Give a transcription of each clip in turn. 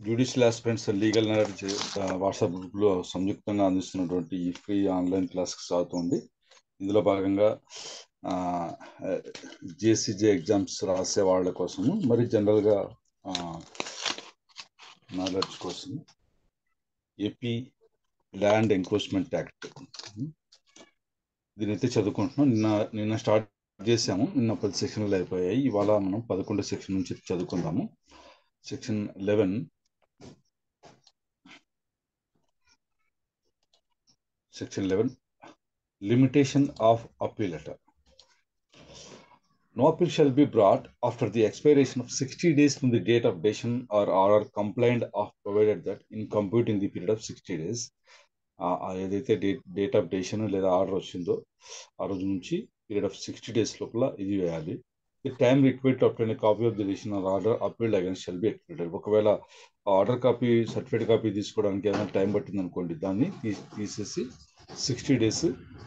Judicial aspirants legal knowledge WhatsApp గ్రూప్లో సంయుక్తంగా అందిస్తున్నటువంటి ఈ ఫ్రీ ఆన్లైన్ క్లాస్కి సాగుతుంది ఇందులో భాగంగా జేసీజే ఎగ్జామ్స్ రాసే వాళ్ళ కోసము మరి జనరల్గా నాలెడ్జ్ కోసం ఏపీ ల్యాండ్ ఎంక్రోచ్మెంట్ యాక్ట్ దీని అయితే చదువుకుంటున్నాం నిన్న నిన్న స్టార్ట్ చేసాము నిన్న పది సెక్షన్లు అయిపోయాయి ఇవాళ మనం పదకొండు సెక్షన్ నుంచి చదువుకుందాము section eleven section eleven limitation of appeal letter No appeal shall be brought after the expiration of 60 days from the date of decision or order complained of provided that in computing the period of 60 days ఏదైతే date date of decision లేదా order వచ్చిందో ఆ రోజు నుంచి period of sixty days లోపల ఇది వేయాలి the time required to applying copy of the decision or order appealed against shall be expected ఒకవేళ ఆర్డర్ కాపీ సర్టిఫికేట్ కాపీ తీసుకోవడానికి ఏదైనా టైం పట్టింది అనుకోండి దాన్ని తీసేసి సిక్స్టీ డేస్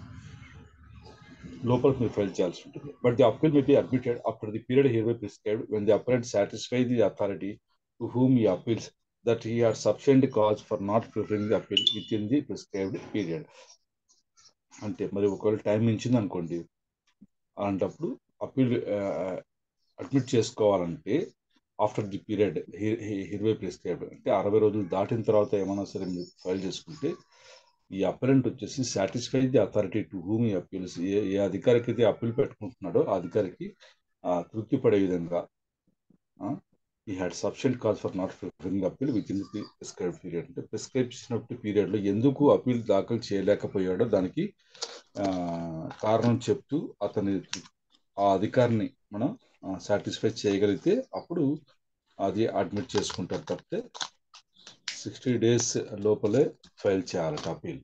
లోపల మీరు ఫైల్ చేయాల్సి ఉంటుంది but the appeal may be admitted after the period hereby prescribed when the appellant satisfy the authority to whom ఈ appeals that he are sufficient cause for not preferring the appeal within the prescribed period అంటే మరి ఒకవేళ టైం మించింది అనుకోండి అలాంటప్పుడు appeal admit చేసుకోవాలంటే after the period ఇరవై ప్రిస్క్రైబ్డ్ అంటే అరవై రోజులు దాటిన తర్వాత ఏమైనా సరే మీరు ఫైల్ చేసుకుంటే ఈ అపరెంట్ వచ్చేసి satisfy the authority to whom ఈ అప్పీల్స్ ఏ ఏ అధికారికి అయితే అప్పీల్ పెట్టుకుంటున్నాడో ఆ అధికారికి తృప్తి పడే విధంగా ఈ had sufficient cause for not preferring appeal within the prescribe period అంటే ప్రిస్క్రైబ్ చేసినప్పుడు పీరియడ్లో ఎందుకు అప్పీల్ దాఖలు చేయలేకపోయాడో దానికి కారణం చెప్తూ అతని ఆ అధికారిని మనం సాటిస్ఫై చేయగలిగితే అప్పుడు అది అడ్మిట్ చేసుకుంటారు తప్పితే సిక్స్టీ డేస్ లోపలే ఫైల్ చేయాలట appeal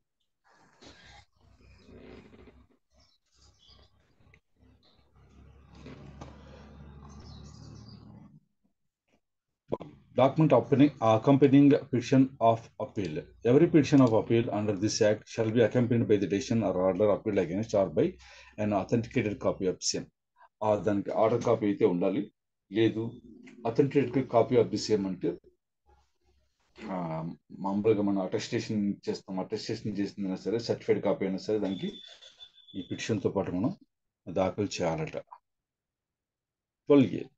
document accompanying petition of appeal. Every petition of appeal under this act shall be accompanied by the decision or order appealed against or by an authenticated copy of same. దానికి order copy అయితే ఉండాలి లేదు authenticated copy of the same అంటే మామూలుగా మనం attestation చేస్తాం attestation చేసిందైనా సరే certified copy అయినా సరే దానికి ఈ పిటిషన్తో పాటు మనం దాఖలు చేయాలట twelve A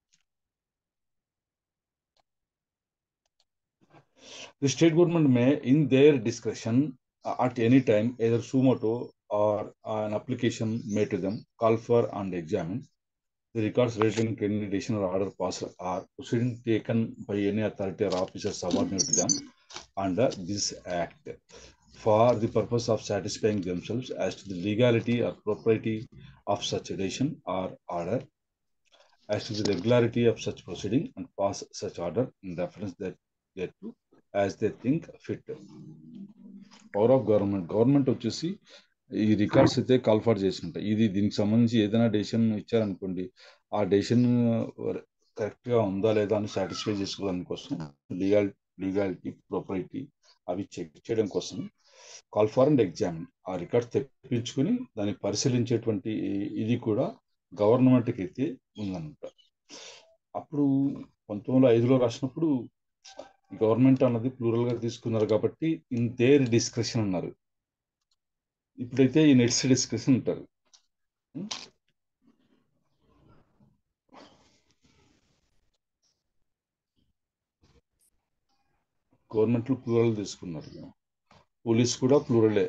The state government may, in their discretion, uh, at any time, either sumoto or uh, an application made to them, call for and examine the records relating to any decision or order passed or proceeding taken by any authority or officer subordinate to them under this act for the purpose of satisfying themselves as to the legality or propriety of such decision or order, as to the regularity of such proceeding, and pass such order in reference that thereto as they think fit power of government government వచ్చేసి ఈ records అయితే call for చేసి ఉంటాయి ఇది దీనికి సంబంధించి ఏదైనా decision ఇచ్చారనుకోండి ఆ డెసిషన్ కరెక్ట్గా ఉందా లేదా అని సాటిస్ఫై చేసుకోవడానికి కోసం లీగాల్ లీగాలిటీ ప్రాపర్టీ అవి చెక్ చేయడం కోసం కాల్ ఫార్ అండ్ ఎగ్జామ్ ఆ రికార్డ్స్ తెప్పించుకుని దాన్ని పరిశీలించేటువంటి ఇది కూడా గవర్నమెంట్కి అయితే ఉందన్నమాట అప్పుడు పంతొమ్మిది వందల ఐదులో రాసినప్పుడు గవర్నమెంట్ అన్నది ప్లూరల్ గా తీసుకున్నారు కాబట్టి ఇన్ దేర్ డిస్క్రిప్షన్ అన్నారు ఇప్పుడైతే ఈ నెట్స్ డిస్క్రిప్షన్ ఉంటారు గవర్నమెంట్ ప్లూరల్ తీసుకున్నారు పోలీస్ కూడా ప్లూరలే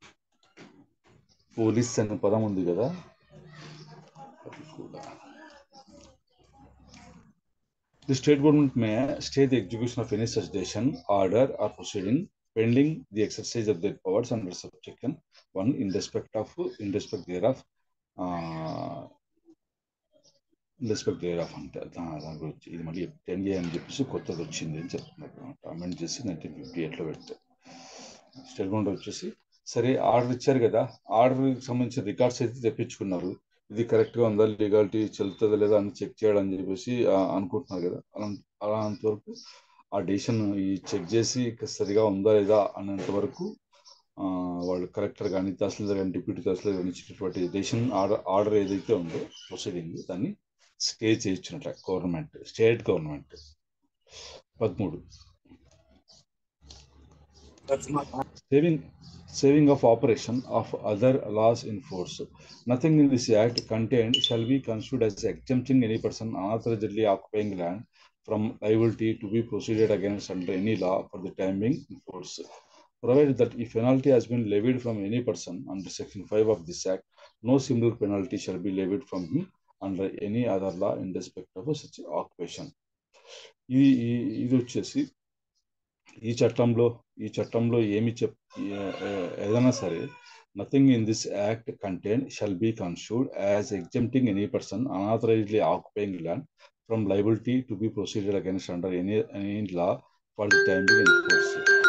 పోలీస్ అనే పదం ఉంది కదా అది కూడా The state government may stay the execution of any such decision, order, or proceeding pending the exercise of their powers under subsection one in respect of in respect thereof uh, in respect thereof అంటే దాని గురించి ఇది మళ్ళీ ten ఏ అని చెప్పేసి కొత్తది వచ్చింది అని చెప్తున్నారు అమెండ్ చేసి నైన్టీన్ ఫిఫ్టీ ఎయిట్లో పెడితే స్టేట్ గవర్నమెంట్ వచ్చేసి సరే ఆర్డర్ ఇచ్చారు కదా ఆర్డర్కి సంబంధించిన రికార్డ్స్ అయితే తెప్పించుకున్నారు ఇది కరెక్ట్గా ఉందా లీగాలిటీ చెల్లుతుందా లేదా అని చెక్ చేయాలని చెప్పేసి అనుకుంటున్నారు కదా అలా అలాంటి వరకు ఆ డెసిషన్ ఈ చెక్ చేసి సరిగా ఉందా లేదా అనేంత వరకు వాళ్ళు కలెక్టర్ కానీ తహసీల్దార్ కానీ డిప్యూటీ తహసీల్దార్ కానీ ఇచ్చినటువంటి డెసిషన్ ఆర్డర్ ఆర్డర్ ఏదైతే ఉందో ప్రొసీడింగ్ దాన్ని స్టే చేయించినట్ల గవర్నమెంట్ స్టేట్ గవర్నమెంట్ పదమూడు That's not saving saving of operation of other laws in force. Nothing in this act contained shall be construed as exempting any person unauthorizedly occupying land from liability to be proceeded against under any law for the time being in force. Provided that if penalty has been levied from any person under section 5 of this act, no similar penalty shall be levied from him under any other law in respect of such occupation. ఇది ఈ- ఇది వచ్చేసి ఈ చట్టంలో ఈ చట్టంలో ఏమి చెప్ ఏ- ఏ- ఏదైనా సరే nothing in this act contain shall be construed as exempting any person unauthorisedly occupying land from liability to be proceeded against under any any law for the time be enforce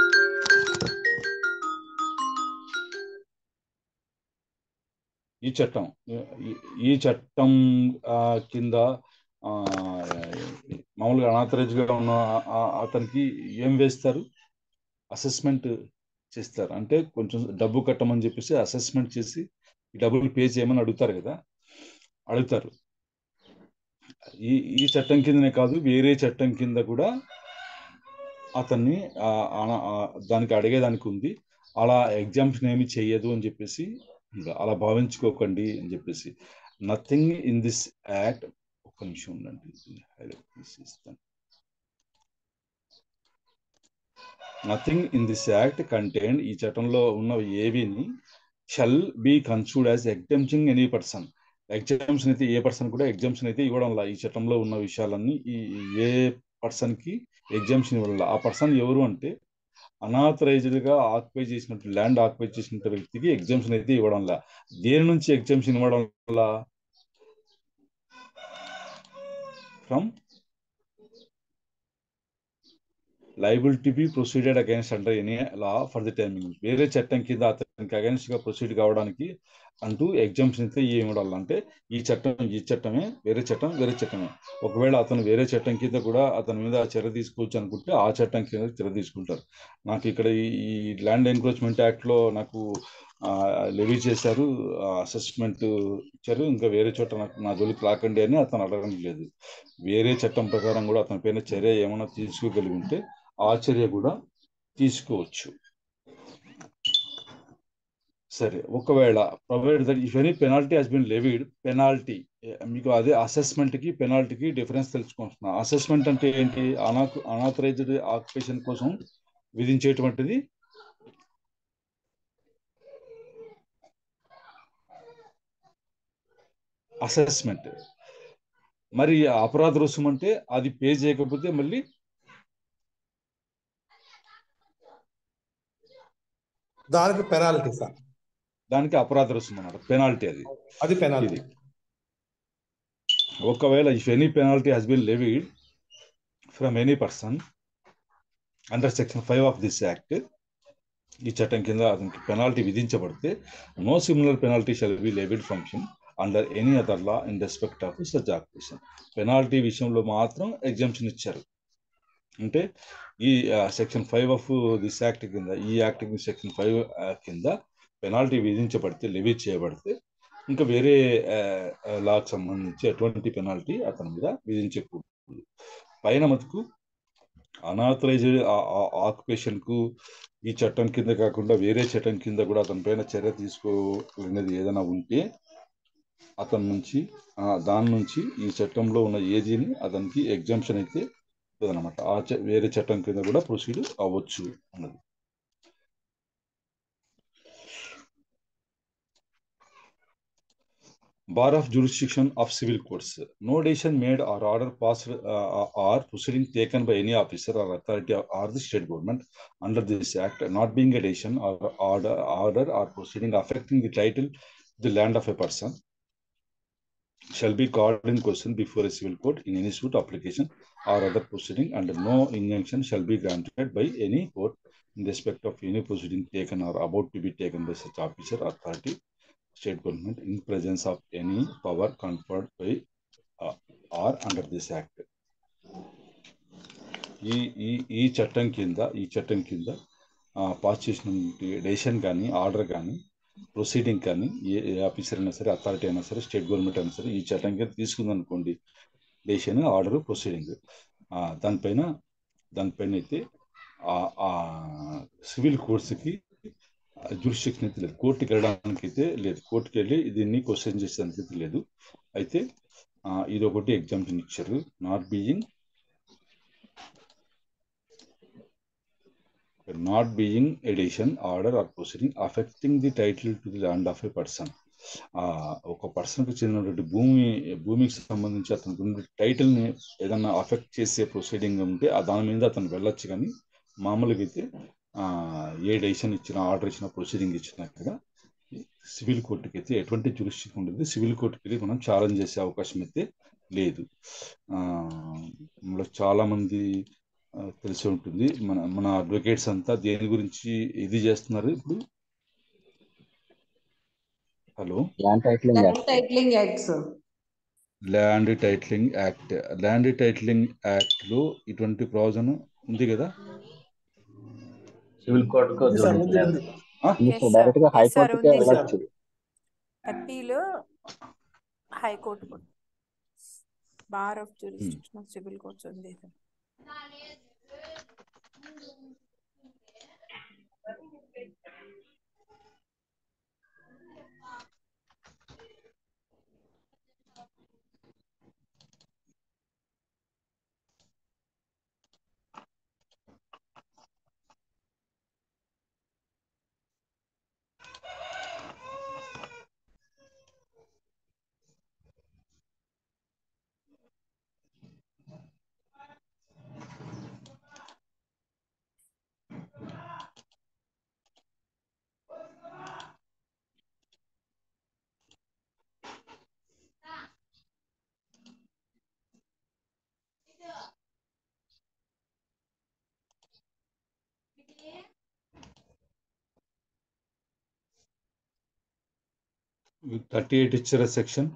ఈ చట్టం ఈ- ఈ చట్టం ఆ, కింద ఆ, మామూలుగా అనాథరైజ్గా ఉన్న ఆ- ఆ- అతనికి ఏం వేస్తారు అసెస్మెంట్ చేస్తారు అంటే కొంచెం డబ్బు కట్టమని చెప్పేసి అసెస్మెంట్ చేసి ఈ డబ్బులు పే చేయమని అడుగుతారు కదా అడుగుతారు ఈ ఈ చట్టం కిందనే కాదు వేరే చట్టం కింద కూడా అతన్ని ఆ, అన- ఆ, దానికి అడిగేదానికి ఉంది అలా ఎగ్జామ్షన్ ఏమి చెయ్యదు అని చెప్పేసి ఇంకా అలా భావించుకోకండి అని చెప్పేసి నథింగ్ ఇన్ దిస్ యాక్ట్ ఒక్క నిమిషం ఉండండి హైలైట్ తీసి ఇస్తాను nothing in this act contain ఈ చట్టంలో ఉన్న ఏవిని shall be construed as exempting any person exemption అయితే ఏ పర్సన్ కూడా ఎగ్జామ్షన్ అయితే ఇవ్వడం లా ఈ చట్టంలో ఉన్న విషయాలన్నీ ఈ ఏ పర్సన్ కి ఎగ్జామ్షన్ ఇవ్వడం లా. ఆ పర్సన్ ఎవరు అంటే అనాథరైజ్డ్ గా ఆక్యుపై చేసినట్టు ల్యాండ్ ఆక్యుపై చేసిన వ్యక్తికి ఎగ్జామ్షన్ అయితే ఇవ్వడం లా దేని నుంచి ఎగ్జామ్షన్ ఇవ్వడం లా from liable to be proceeded against under any law for the timing వేరే చట్టం కింద అతనికి అగైన్స్ గా ప్రొసీడ్ కావడానికి అంటూ ఎగ్జామ్షన్ అయితే ఏమి ఉండాలి అంటే ఈ చట్టం ఈ చట్టమే వేరే చట్టం వేరే చట్టమే ఒకవేళ అతను వేరే చట్టం కింద కూడా అతని మీద చర్య తీసుకోవచ్చు అనుకుంటే ఆ చట్టం కింద చర్య తీసుకుంటారు నాకు ఇక్కడ ఈ ఈ ల్యాండ్ ఎంక్రోచ్మెంట్ యాక్ట్ లో నాకు లెవీ చేశారు అసెస్మెంట్ ఇచ్చారు ఇంకా వేరే చోట నాకు నా జోలికి రాకండి అని అతను అడగడం లేదు వేరే చట్టం ప్రకారం కూడా అతని పైన చర్య ఏమైనా తీసుకోగలిగి ఉంటే ఆ చర్య కూడా తీసుకోవచ్చు సరే ఒకవేళ provide that if any penalty has been levied penalty మీకు అదే అసెస్మెంట్ కి పెనాల్టీకి డిఫరెన్స్ తెలుసుకుంటున్నా అసెస్మెంట్ అంటే ఏంటి అనా అనాథరైజ్డ్ ఆక్యుపేషన్ కోసం విధించేటువంటిది అసెస్మెంట్ మరి అపరాధ రుసుము అంటే అది పే చేయకపోతే మళ్ళీ దానికి పెనాల్టీ సార్ దానికి అపరాధ రుసుము అన్నమాట పెనాల్టీ అది అది పెనాల్టీ ఇది ఒకవేళ if any penalty has been levied from any person under section five of this act ఈ చట్టం కింద అతనికి పెనాల్టీ విధించబడితే no similar penalty shall be levied from him under any other law in respect of such occupation penalty విషయంలో మాత్రం ఎగ్జామ్షన్ ఇచ్చారు అంటే ఈ section five of this act కింద ఈ యాక్ట్ సెక్షన్ ఫైవ్ కింద పెనాల్టీ విధించబడితే లెవీ చేయబడితే ఇంకా వేరే లాకు సంబంధించి ఎటువంటి పెనాల్టీ అతని మీద విధించకూడదు పైన మటుకు అనాథరైజ్డ్ ఆక్యుపేషన్ కు ఈ చట్టం కింద కాకుండా వేరే చట్టం కింద కూడా అతని పైన చర్య తీసుకోలేనిది ఏదైనా ఉంటే అతని నుంచి ఆ, దాని నుంచి ఈ చట్టంలో ఉన్న ఏజీని అతనికి ఎగ్జామ్షన్ అయితే అనమాట ఆ చ- వేరే చట్టం కింద కూడా ప్రొసీడ్ అవ్వచ్చు అన్నది bar of jurisdiction of civil courts. No decision made or order passed uh, or proceeding taken by any officer or authority of- or the state government under this act, not being a decision or order, order or proceeding affecting the title, the land of a person, shall be called in question before a civil court in any suit application or other proceeding, and no injunction shall be granted by any court in respect of any proceeding taken or about to be taken by such officer or authority state government in presence of any power conferred by uh, or under this act. ఈ ఈ ఈ చట్టం కింద ఈ చట్టం కింద pass చేసిన decision కానీ ఆర్డర్ కానీ ప్రొసీడింగ్ కానీ ఏ ఏ ఆఫీసర్ అయినా సరే అథారిటీ అయినా సరే స్టేట్ గవర్నమెంట్ అయినా సరే ఈ చట్టం కింద తీసుకుందనుకోండి డెసిషన్ ఆర్డర్ ప్రొసీడింగ్ దానిపైన దానిపైన అయితే ఆ సివిల్ కోర్సుకి జురిస్టిక్షన్ అయితే లేదు కోర్టుకి వెళ్ళడానికి అయితే లేదు కోర్టుకి వెళ్ళి దీన్ని క్వశ్చన్ చేసేదానికి అయితే లేదు అయితే ఆ, ఇది ఒకటి ఎగ్జామ్షన్ ఇచ్చారు not being not being a decision order or proceeding affecting the title to the land of a person ఒక పర్సన్కి చెందినటువంటి భూమి భూమికి సంబంధించి అతనికి ఉన్న టైటిల్ని ఏదన్నా అఫెక్ట్ చేసే ప్రొసీడింగ్ ఉంటే ఆ దాని మీద అతను వెళ్ళొచ్చు కానీ మామూలుగా అయితే ఆ, ఏ డెసిషన్ ఇచ్చినా ఆర్డర్ ఇచ్చినా ప్రొసీడింగ్ ఇచ్చినా కూడా సివిల్ కోర్టుకి అయితే ఎటువంటి జ్యూరిస్టిక్షన్ ఉండదు సివిల్ కోర్టుకి వెళ్ళి మనం ఛాలెంజ్ చేసే అవకాశం అయితే లేదు ఆ, మనలో చాలా మంది ఆ, తెలిసి ఉంటుంది మన మన అడ్వకేట్స్ అంతా దేని గురించి ఇది చేస్తున్నారు ఇప్పుడు hello land titling land titling act sir land titling act land titling act లో ఇటువంటి ప్రావిజన్ ఉంది కదా సివిల్ కోర్టుకు ఉంది సార్, ఉంది, ఉంది. Yes, sir. డైరెక్ట్ గా Yes, sir, హైకోర్టుకే ఉంది, sir. వెళ్ళొచ్చు అప్పీల్ హైకోర్టు కూడా bar of jurisdiction of civil courts ఉంది సార్ థర్టీ ఎయిట్ ఇచ్చారా సెక్షన్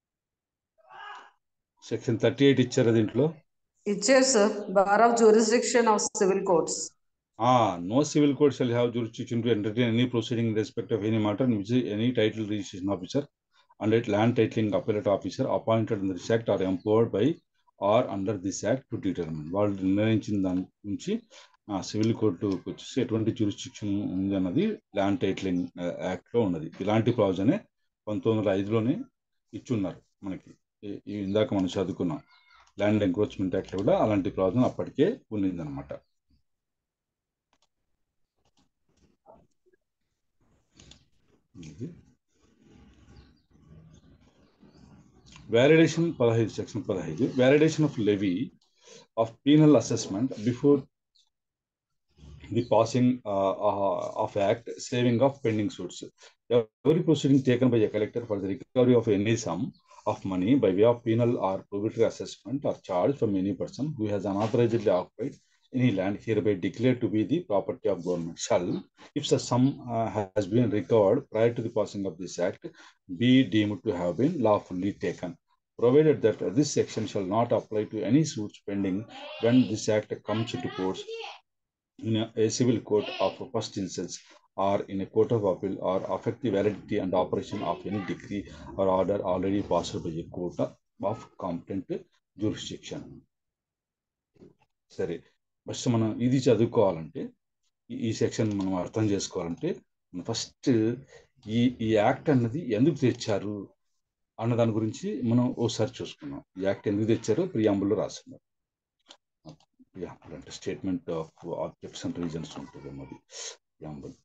సెక్షన్ థర్టీ ఎయిట్ ఇచ్చారా దీంట్లో ఇచ్చారు sir bar of jurisdiction of civil courts Ah, no civil court shall have jurisdiction to entertain any proceeding in respect of any matter in which any title registration officer and a land titling appellate officer appointed under this act are employed by or under this act to determine. వాళ్ళు నిర్ణయించిన దాని నుంచి ఆ civil కోర్టుకు వచ్చేసి ఎటువంటి jurisdiction ఉంది అన్నది ల్యాండ్ టైటిలింగ్ యాక్ట్ లో ఉన్నది ఇలాంటి ప్రావిజనే పంతొమ్మిది వందల ఐదులోనే ఇచ్చున్నారు మనకి ఈ- ఈ ఇందాక మనం చదువుకున్నాం ల్యాండ్ ఎంక్రోచ్మెంట్ యాక్ట్ కూడా అలాంటి ప్రావిజన్ అప్పటికే ఉన్నిందనమాట ఇది వ్యాలిడేషన్ పదహైదు సెక్షన్ పదహైదు validation of levy of penal assessment before the passing of act saving of pending suits every proceeding taken by a collector for the recovery of any sum of money by way of penal or probatory assessment or charge from any person who has unauthorizedly occupied any land hereby declared to be the property of government shall, if the sum uh, has been recovered prior to the passing of this act, be deemed to have been lawfully taken, provided that this section shall not apply to any suits pending when this act comes into force in a, a civil court of first instance or in a court of appeal or affect the validity and operation of any decree or order already passed by a court of competent jurisdiction. సరే first మనం ఇది చదువుకోవాలంటే ఈ- ఈ section మనం అర్థం చేసుకోవాలంటే first ఈ ఈ యాక్ట్ అన్నది ఎందుకు తెచ్చారు అన్న దాని గురించి మనం ఓసారి చూసుకున్నాం ఈ యాక్ట్ ఎందుకు తెచ్చారో ప్రియాంబుల్లో రాస్తున్నారు ప్రియాంబుల్ అంటే statement of objects and reasons ఉంటుంది అది ప్రియాంబుల్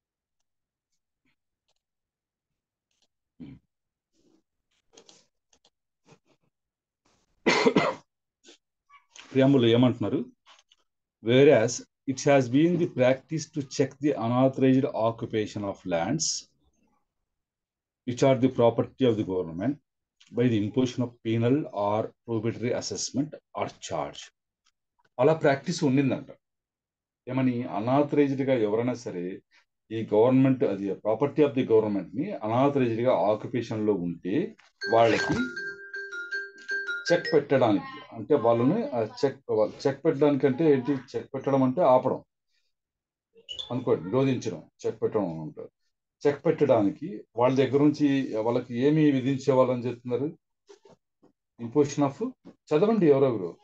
ప్రియాంబుల్ ఏమంటున్నారు whereas it has been the practice to check the unauthorized occupation of lands which are the property of the government by the imposition of penal or probatory assessment or charge అలా practice ఉండిందంట ఏమని unauthorised గా ఎవరైనా సరే ఈ government అది property of the government ని unauthorised గా ఆక్యుపేషన్ లో ఉంటే వాళ్ళకి చెక్ పెట్టడానికి అంటే వాళ్ళని చెక్ చెక్ పెట్టడానికి అంటే ఏంటి చెక్ పెట్టడం అంటే ఆపడం అనుకోండి నిరోధించడం చెక్ పెట్టడం అంటారు చెక్ పెట్టడానికి వాళ్ళ దగ్గర నుంచి వాళ్ళకి ఏమి విధించే వాళ్ళని చెప్తున్నారు ఇంపోజిషన్ ఆఫ్ చదవండి ఎవరెవరు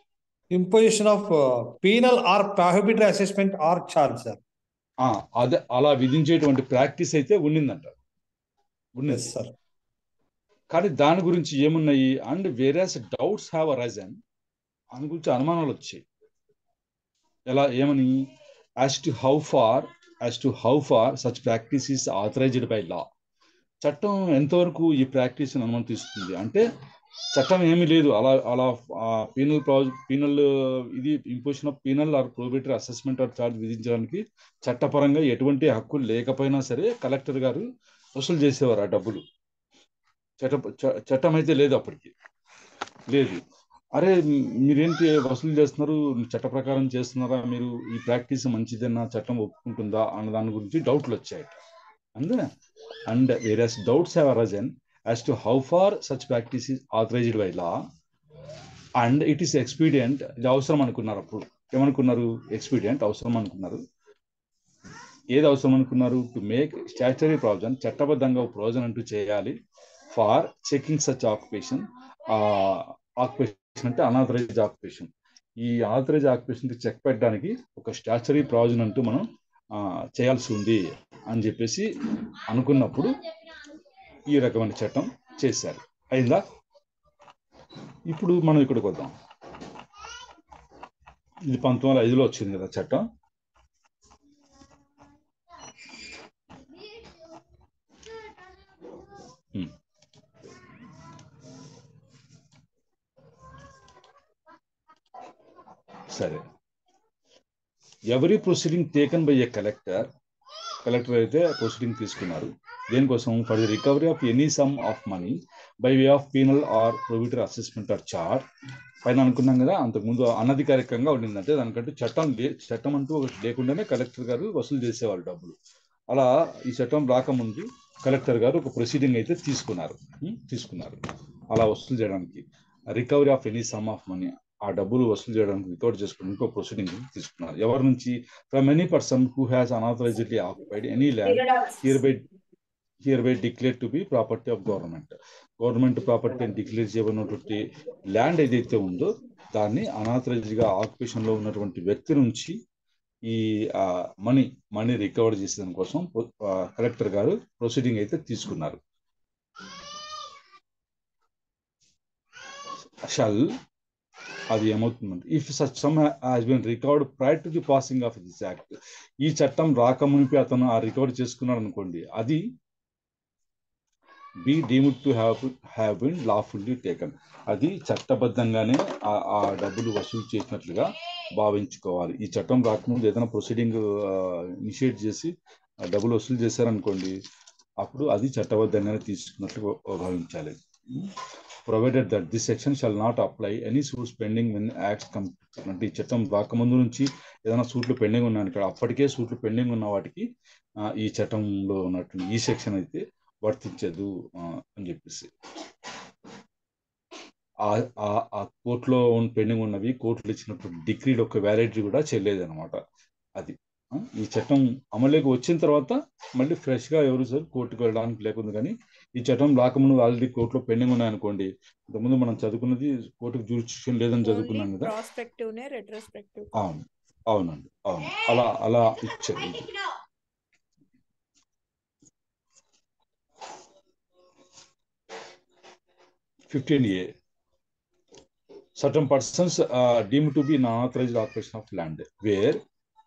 Imposition of uh, penal or prohibitory assessment or charge, sir. ఆ, అదే అలా విధించేటువంటి ప్రాక్టీస్ అయితే ఉండిందంట ఉన్నది Yes, sir. కానీ దాని గురించి ఏమున్నాయి and various doubts have arisen దాని గురించి అనుమానాలు వచ్చాయి ఎలా ఏమని as to how far as to how far such practice is authorised by law చట్టం ఎంతవరకు ఈ ప్రాక్టీస్ అనుమతిస్తుంది అంటే చట్టం ఏమీ లేదు అలా అలా పీనల్ పీనల్ ఇది imposition of penal or prohibitory assessment or charge విధించడానికి చట్టపరంగా ఎటువంటి హక్కు లేకపోయినా సరే కలెక్టర్ గారు వసూలు చేసేవారు ఆ డబ్బులు చట్ట చ- చట్టం అయితే లేదు అప్పటికి లేదు అరే మ్- మీరేంటి వసూలు చేస్తున్నారు చట్ట ప్రకారం చేస్తున్నారా మీరు ఈ ప్రాక్టీస్ మంచిదేనా చట్టం ఒప్పుకుంటుందా అన్న దాని గురించి డౌట్లు వచ్చాయట అందుకే and various doubts have arisen as to how far such practice is authorised by law and it is expedient ఇది అవసరం అనుకున్నారు అప్పుడు ఏమనుకున్నారు ఎక్స్పీడియంట్ అవసరం అనుకున్నారు ఏది అవసరం అనుకున్నారు టు మేక్ స్టాచ్యురీ ప్రావిజన్ చట్టబద్ధంగా ఒక ప్రావిజన్ అంటూ చేయాలి for checking such occupation occupation అంటే అనాథరైజ్ ఆక్యుపేషన్ ఈ అనాథరైజ్ ఆక్యుపేషన్ చెక్ పెట్టడానికి ఒక స్టాచ్యురీ ప్రావిజన్ అంటూ మనం ఆ, చేయాల్సి ఉంది అని చెప్పేసి అనుకున్నప్పుడు ఈ రకమైన చట్టం చేశారు అయిందా ఇప్పుడు మనం ఇక్కడికి వద్దాం ఇది పంతొమ్మిది వందల ఐదులో వచ్చింది కదా చట్టం ఉమ్. సరే every proceeding taken by a collector collector అయితే ప్రొసీడింగ్ తీసుకున్నారు దేనికోసం for the recovery of any sum of money by way of penal or prohibitory assessment or charge పైన అనుకున్నాం కదా అంతకుముందు అనధికారికంగా ఉండిందంటే దానికంటే చట్టం లే చట్టం అంటూ ఒకటి లేకుండానే కలెక్టర్ గారు వసూలు చేసేవాళ్ళు డబ్బులు అలా ఈ చట్టం రాకముందు కలెక్టర్ గారు ఒక ప్రొసీడింగ్ అయితే తీసుకున్నారు ఉం? తీసుకున్నారు అలా వసూలు చేయడానికి recovery of any sum of money ఆ డబ్బులు వసూలు చేయడానికి రికవర్ చేసుకుని ఇంకో ప్రొసీడింగ్ తీసుకున్నారు ఎవరి నుంచి from any person who has unauthorisedly occupied any land hereby hereby declare to be property of government government property అని డిక్లేర్ చేయబడినటువంటి ల్యాండ్ ఏదైతే ఉందో దాన్ని అనాథరైజ్ గా ఆక్యుపేషన్ లో ఉన్నటువంటి వ్యక్తి నుంచి ఈ మనీ మనీ రికవర్ చేసేదాని కోసం కలెక్టర్ గారు ప్రొసీడింగ్ అయితే తీసుకున్నారు షల్ అది ఏమవుతుందంటే if such sum has been recovered prior to the passing of this act ఈ చట్టం రాకమునిపి అతను ఆ రికవర్ చేసుకున్నాడు అనుకోండి అది be deemed to have have been lawfully taken అది చట్టబద్ధంగానే ఆ ఆ డబ్బులు వసూలు చేసినట్లుగా భావించుకోవాలి ఈ చట్టం రాకముందు ఏదైనా ప్రొసీడింగ్ ఇనిషియేట్ చేసి ఆ డబ్బులు వసూలు చేశారనుకోండి అప్పుడు అది చట్టబద్ధంగానే తీసుకున్నట్లు భావించాలి provided that this section shall not apply any suits pending when acts complete అంటే ఈ చట్టం రాకముందు నుంచి ఏదైనా సూట్లు పెండింగ్ ఉన్నాను ఇక్కడ అప్పటికే సూట్లు పెండింగ్ ఉన్న వాటికి ఆ, ఈ చట్టంలో ఉన్నటువంటి ఈ సెక్షన్ అయితే వర్తించదు ఆ, అని చెప్పేసి ఆ- ఆ- ఆ కోర్టులో పెండింగ్ ఉన్నవి కోర్టులు ఇచ్చినప్పుడు డిగ్రీడ్ ఒక వ్యాలిడిటీ కూడా చెల్లేదు అనమాట అది ఆ, ఈ చట్టం అమలులోకి వచ్చిన తర్వాత మళ్ళీ ఫ్రెష్ గా ఎవరు సార్ కోర్టుకు వెళ్ళడానికి లేకుండా కానీ ఈ చట్టం రాకముందు ఆల్రెడీ కోర్టులో పెండింగ్ ఉన్నాయనుకోండి ఇంతకుముందు మనం చదువుకున్నది కోర్టుకు జ్యూరిస్టిక్షన్ లేదని చదువుకున్నాం కదా ప్రాస్పెక్టివ్ నే రెట్రోస్పెక్టివ్ అవును అవునండి అవును అలా అలా ఇచ్చారు fifteen A certain persons uh, deemed to be in unauthorized occupation of land where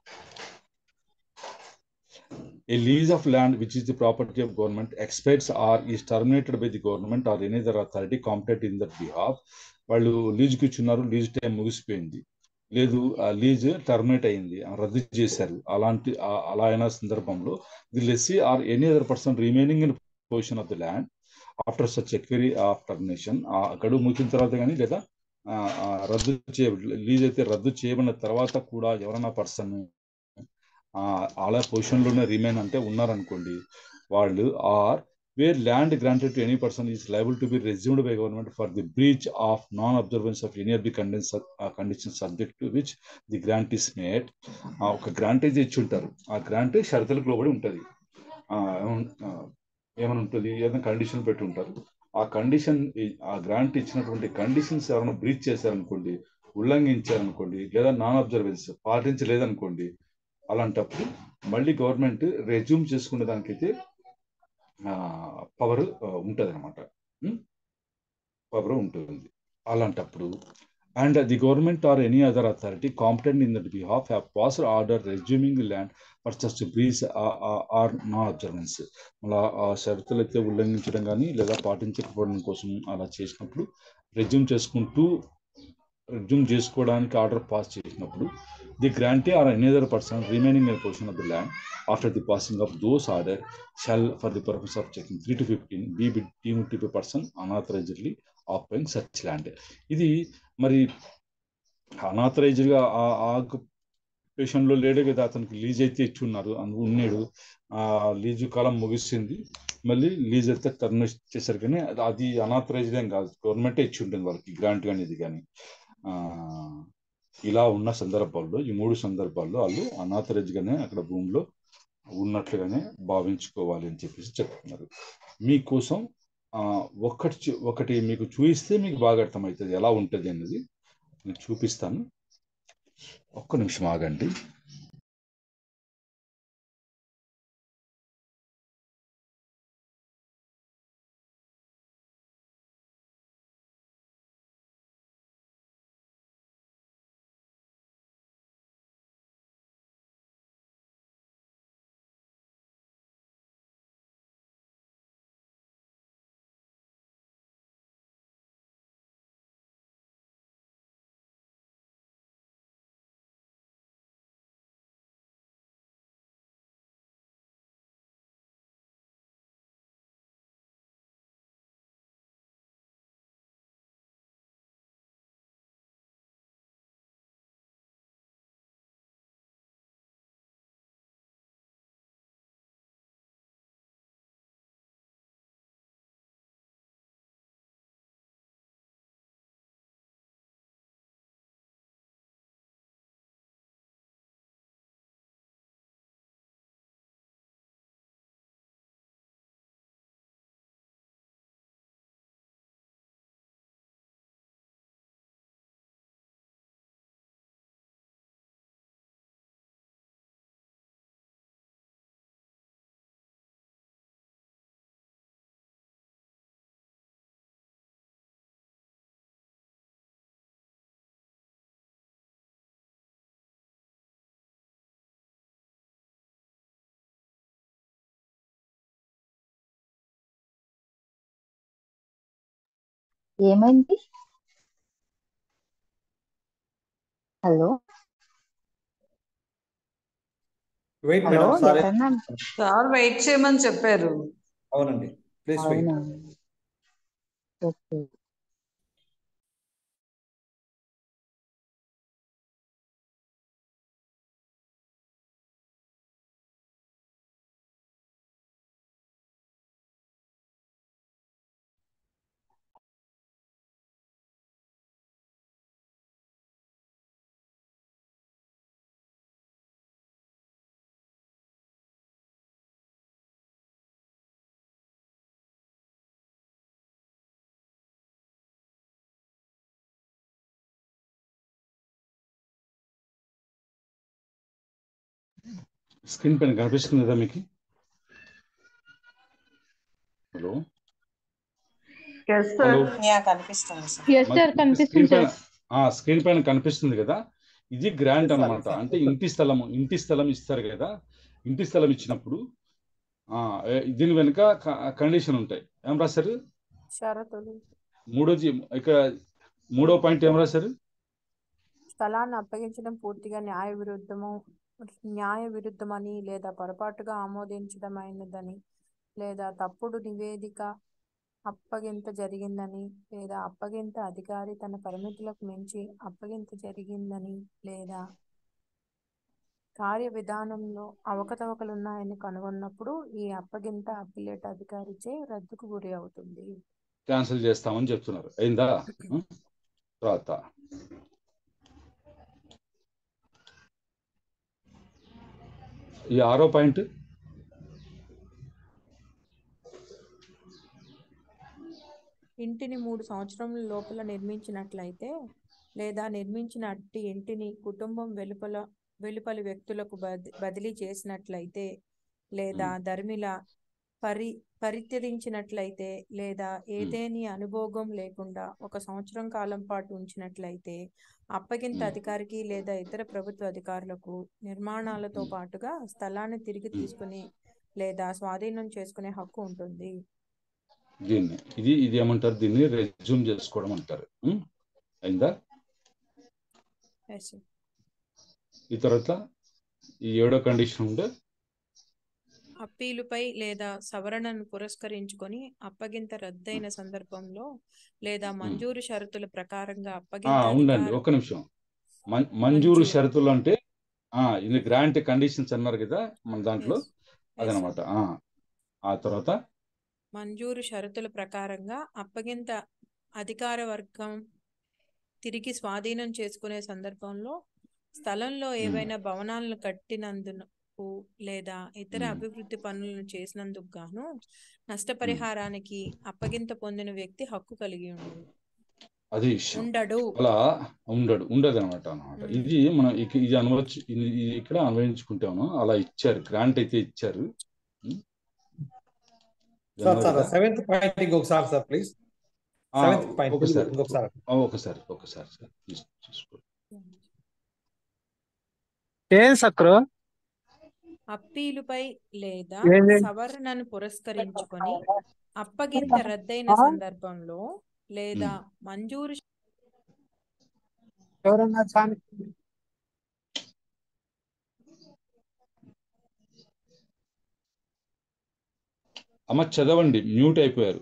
a lease of land which is the property of government expires or is terminated by the government or any other authority competent in that behalf వాళ్ళు లీజుకి ఇచ్చున్నారు lease time ముగిసిపోయింది లేదు ఆ lease terminate అయింది ఆ రద్దు చేశారు అలాంటి ఆ- అలా అయిన సందర్భంలో the lessee or any other person remaining in possession of the land after such expiry of termination ఆ గడువు ముగిసిన తర్వాత కానీ లేదా ఆ, ఆ, రద్దు చేయ లీజ్ అయితే రద్దు చేయబడిన తర్వాత కూడా ఎవరైనా పర్సన్ అలా పొజిషన్ లోనే రిమైన్ అంటే ఉన్నారనుకోండి వాళ్ళు or where land granted to any person is liable to be resumed by government for the breach of non observance of any of the condition condition subject to which the grant is made ఒక grant అయితే ఇచ్చి ఉంటారు ఆ grant షరతులకు లోబడి ఉంటుంది ఏమైనా ఉంటుంది ఏదైనా కండిషన్ పెట్టి ఉంటారు ఆ కండిషన్ ఆ గ్రాంట్ ఇచ్చినటువంటి కండిషన్స్ ఎవరైనా బ్రీచ్ చేశారనుకోండి ఉల్లంఘించారనుకోండి లేదా నాన్ అబ్జర్వెన్స్ పాటించలేదనుకోండి అలాంటప్పుడు మళ్ళీ గవర్నమెంట్ రెజ్యూమ్ చేసుకునే దానికైతే పవర్ ఉంటుంది అనమాట పవర్ ఉంటుంది అలాంటప్పుడు and the government or any other authority competent in that behalf have passed order resuming land for such breach or non observance అలా ఆ షరతులు అయితే ఉల్లంఘించడం కానీ లేదా పాటించకపోవడం కోసం అలా చేసినప్పుడు రెజ్యూమ్ చేసుకుంటూ రెజ్యూమ్ చేసుకోవడానికి ఆర్డర్ పాస్ చేసినప్పుడు the grantee or any other person remaining in possession of the land after the passing of those order shall for the purpose of checking three to fifteen B be deemed to be person unauthorisedly occupying such land ఇది మరి అనాథరైజ్డ్గా ఆ ఆక్యుపేషన్లో లేడే కదా అతనికి lease అయితే ఇచ్చి ఉన్నారు అందు ఉన్నాడు ఆ లీజు కాలం ముగిసింది మళ్ళీ లీజ్ అయితే టర్మినేట్ చేశారు కానీ అది- అది అనాథరైజ్డ్ ఏం కాదు గవర్నమెంటే ఇచ్చి ఉంటుంది వాళ్ళకి గ్రాంట్ కానీ ఇది కానీ ఆ, ఇలా ఉన్న సందర్భాల్లో ఈ మూడు సందర్భాల్లో వాళ్ళు అనాథరైజ్గానే అక్కడ భూమిలో ఉన్నట్లుగానే భావించుకోవాలి అని చెప్పేసి చెప్తున్నారు మీకోసం ఆ, ఒకటి చూ- ఒకటి మీకు చూపిస్తే మీకు బాగా అర్థమవుతుంది ఎలా ఉంటుంది అన్నది నేను చూపిస్తాను ఒక్క నిమిషం ఆగండి ఏమైంది hello wait hello madam sorry ఎవరన్నా సార్ వెయిట్ చేయమని చెప్పారు అవునండి ప్లీజ్ వెయిట్ అవునా ఓకే స్క్రీన్ పైన కనిపిస్తుంది కదా మీకు hello yes sir hello yeah కనిపిస్తుంది సార్ ఎస్ సార్ కనిపిస్తుంది స్క్రీన్ పైన సార్ ఆ, స్క్రీన్ పైన కనిపిస్తుంది కదా ఇది గ్రాంట్ Yes, sir. అన్నమాట అంటే ఇంటి స్థలం ఇంటి స్థలం ఇస్తారు కదా ఇంటి స్థలం ఇచ్చినప్పుడు ఆ, ఏ- దీని వెనుక కండిషన్ ఉంటాయి ఏం రాశారు షరతులు మూడో జీ- ఇక్కడ మూడో పాయింట్ ఏం రాశారు స్థలాన్ని అప్పగించడం పూర్తిగా న్యాయ విరుద్ధము న్యాయ విరుద్ధమని లేదా పొరపాటుగా ఆమోదించడమైనదని లేదా తప్పుడు నివేదిక అప్పగింత జరిగిందని లేదా అప్పగింత అధికారి తన పరిమితులకు మించి అప్పగింత జరిగిందని లేదా కార్య విధానంలో అవకతవకలున్నాయని కనుగొన్నప్పుడు ఈ అప్పగింత అప్పిలేట్ అధికారిచే రద్దుకు గురి అవుతుంది క్యాన్సిల్ చేస్తామని చెప్తున్నారు అయిందా ఉం? తర్వాత ఈ ఆరో పాయింట్ ఇంటిని మూడు సంవత్సరముల లోపల నిర్మించినట్లయితే లేదా నిర్మించిన అట్టి ఇంటిని కుటుంబం వెలుపల వెలుపలి వ్యక్తులకు బది బదిలీ చేసినట్లయితే లేదా ధర్మిల పరి పరిత్యజించినట్లయితే లేదా ఏదేని అనుభోగం లేకుండా ఒక సంవత్సరం కాలం పాటు ఉంచినట్లయితే అప్పగింత మ్మ్. అధికారికి లేదా ఇతర ప్రభుత్వ అధికారులకు నిర్మాణాలతో పాటుగా స్థలాన్ని తిరిగి తీసుకుని లేదా స్వాధీనం చేసుకునే హక్కు ఉంటుంది దీన్ని ఇది ఇది ఏమంటారు దీన్ని రెజ్యూమ్ చేసుకోవడం అంటారు ఉం? అయిందా Yes, sir. ఈ తర్వాత ఈ ఏడో కండిషన్ ఉంటే అప్పీలుపై లేదా సవరణను పురస్కరించుకొని అప్పగింత రద్దయిన సందర్భంలో లేదా మంజూరు షరతుల ప్రకారంగా ఆ, అప్పగింత ఉండండి అధికారం ఒక్క నిమిషం మం- మంజూరు మంజూరు. షరతులు అంటే ఆ ఇది గ్రాంట్ కండిషన్స్ అన్నారు కదా మన దాంట్లో Yes. Yes, అదనమాట ఆ ఆ తర్వాత మంజూరు షరతుల ప్రకారంగా అప్పగింత అధికార వర్గం తిరిగి స్వాధీనం చేసుకునే సందర్భంలో స్థలంలో ఏవైనా భవనాలను కట్టినందుకు లేదా ఇతర మ్మ్. అభివృద్ధి పనులను చేసినందుకు గాను నష్టపరిహారానికి అప్పగింత పొందిన వ్యక్తి హక్కు కలిగి ఉండు అది విషయం ఉండడు అలా ఉండడు ఉండదు అనమాట అనమాట మ్మ్. ఇది మనం ఇక- ఇది అనువచ్చు ఇది ఇది ఇక్కడ అన్వయించుకుంటాము అలా ఇచ్చారు గ్రాంట్ అయితే ఇచ్చారు ఉం? సార్ విన్నారు సార్ కదా? సెవెంత్ పాయింట్ ఇంకొకసారి సార్ ప్లీజ్ ఆ, సెవెంత్ పాయింట్ ఒకసారి ఇంకొకసారి ఆ, ఒకసారి ఒకసారి సార్ ప్లీజ్ చూసుకో ఏం సక్రు అప్పీలుపై లేదా ఏంది? సవరణను పురస్కరించుకొని అప్పగింత రద్దయిన సందర్భంలో లేదా మంజూరు ఎవరన్నా చాని అమ్మ చదవండి మ్యూట్ అయిపోయారు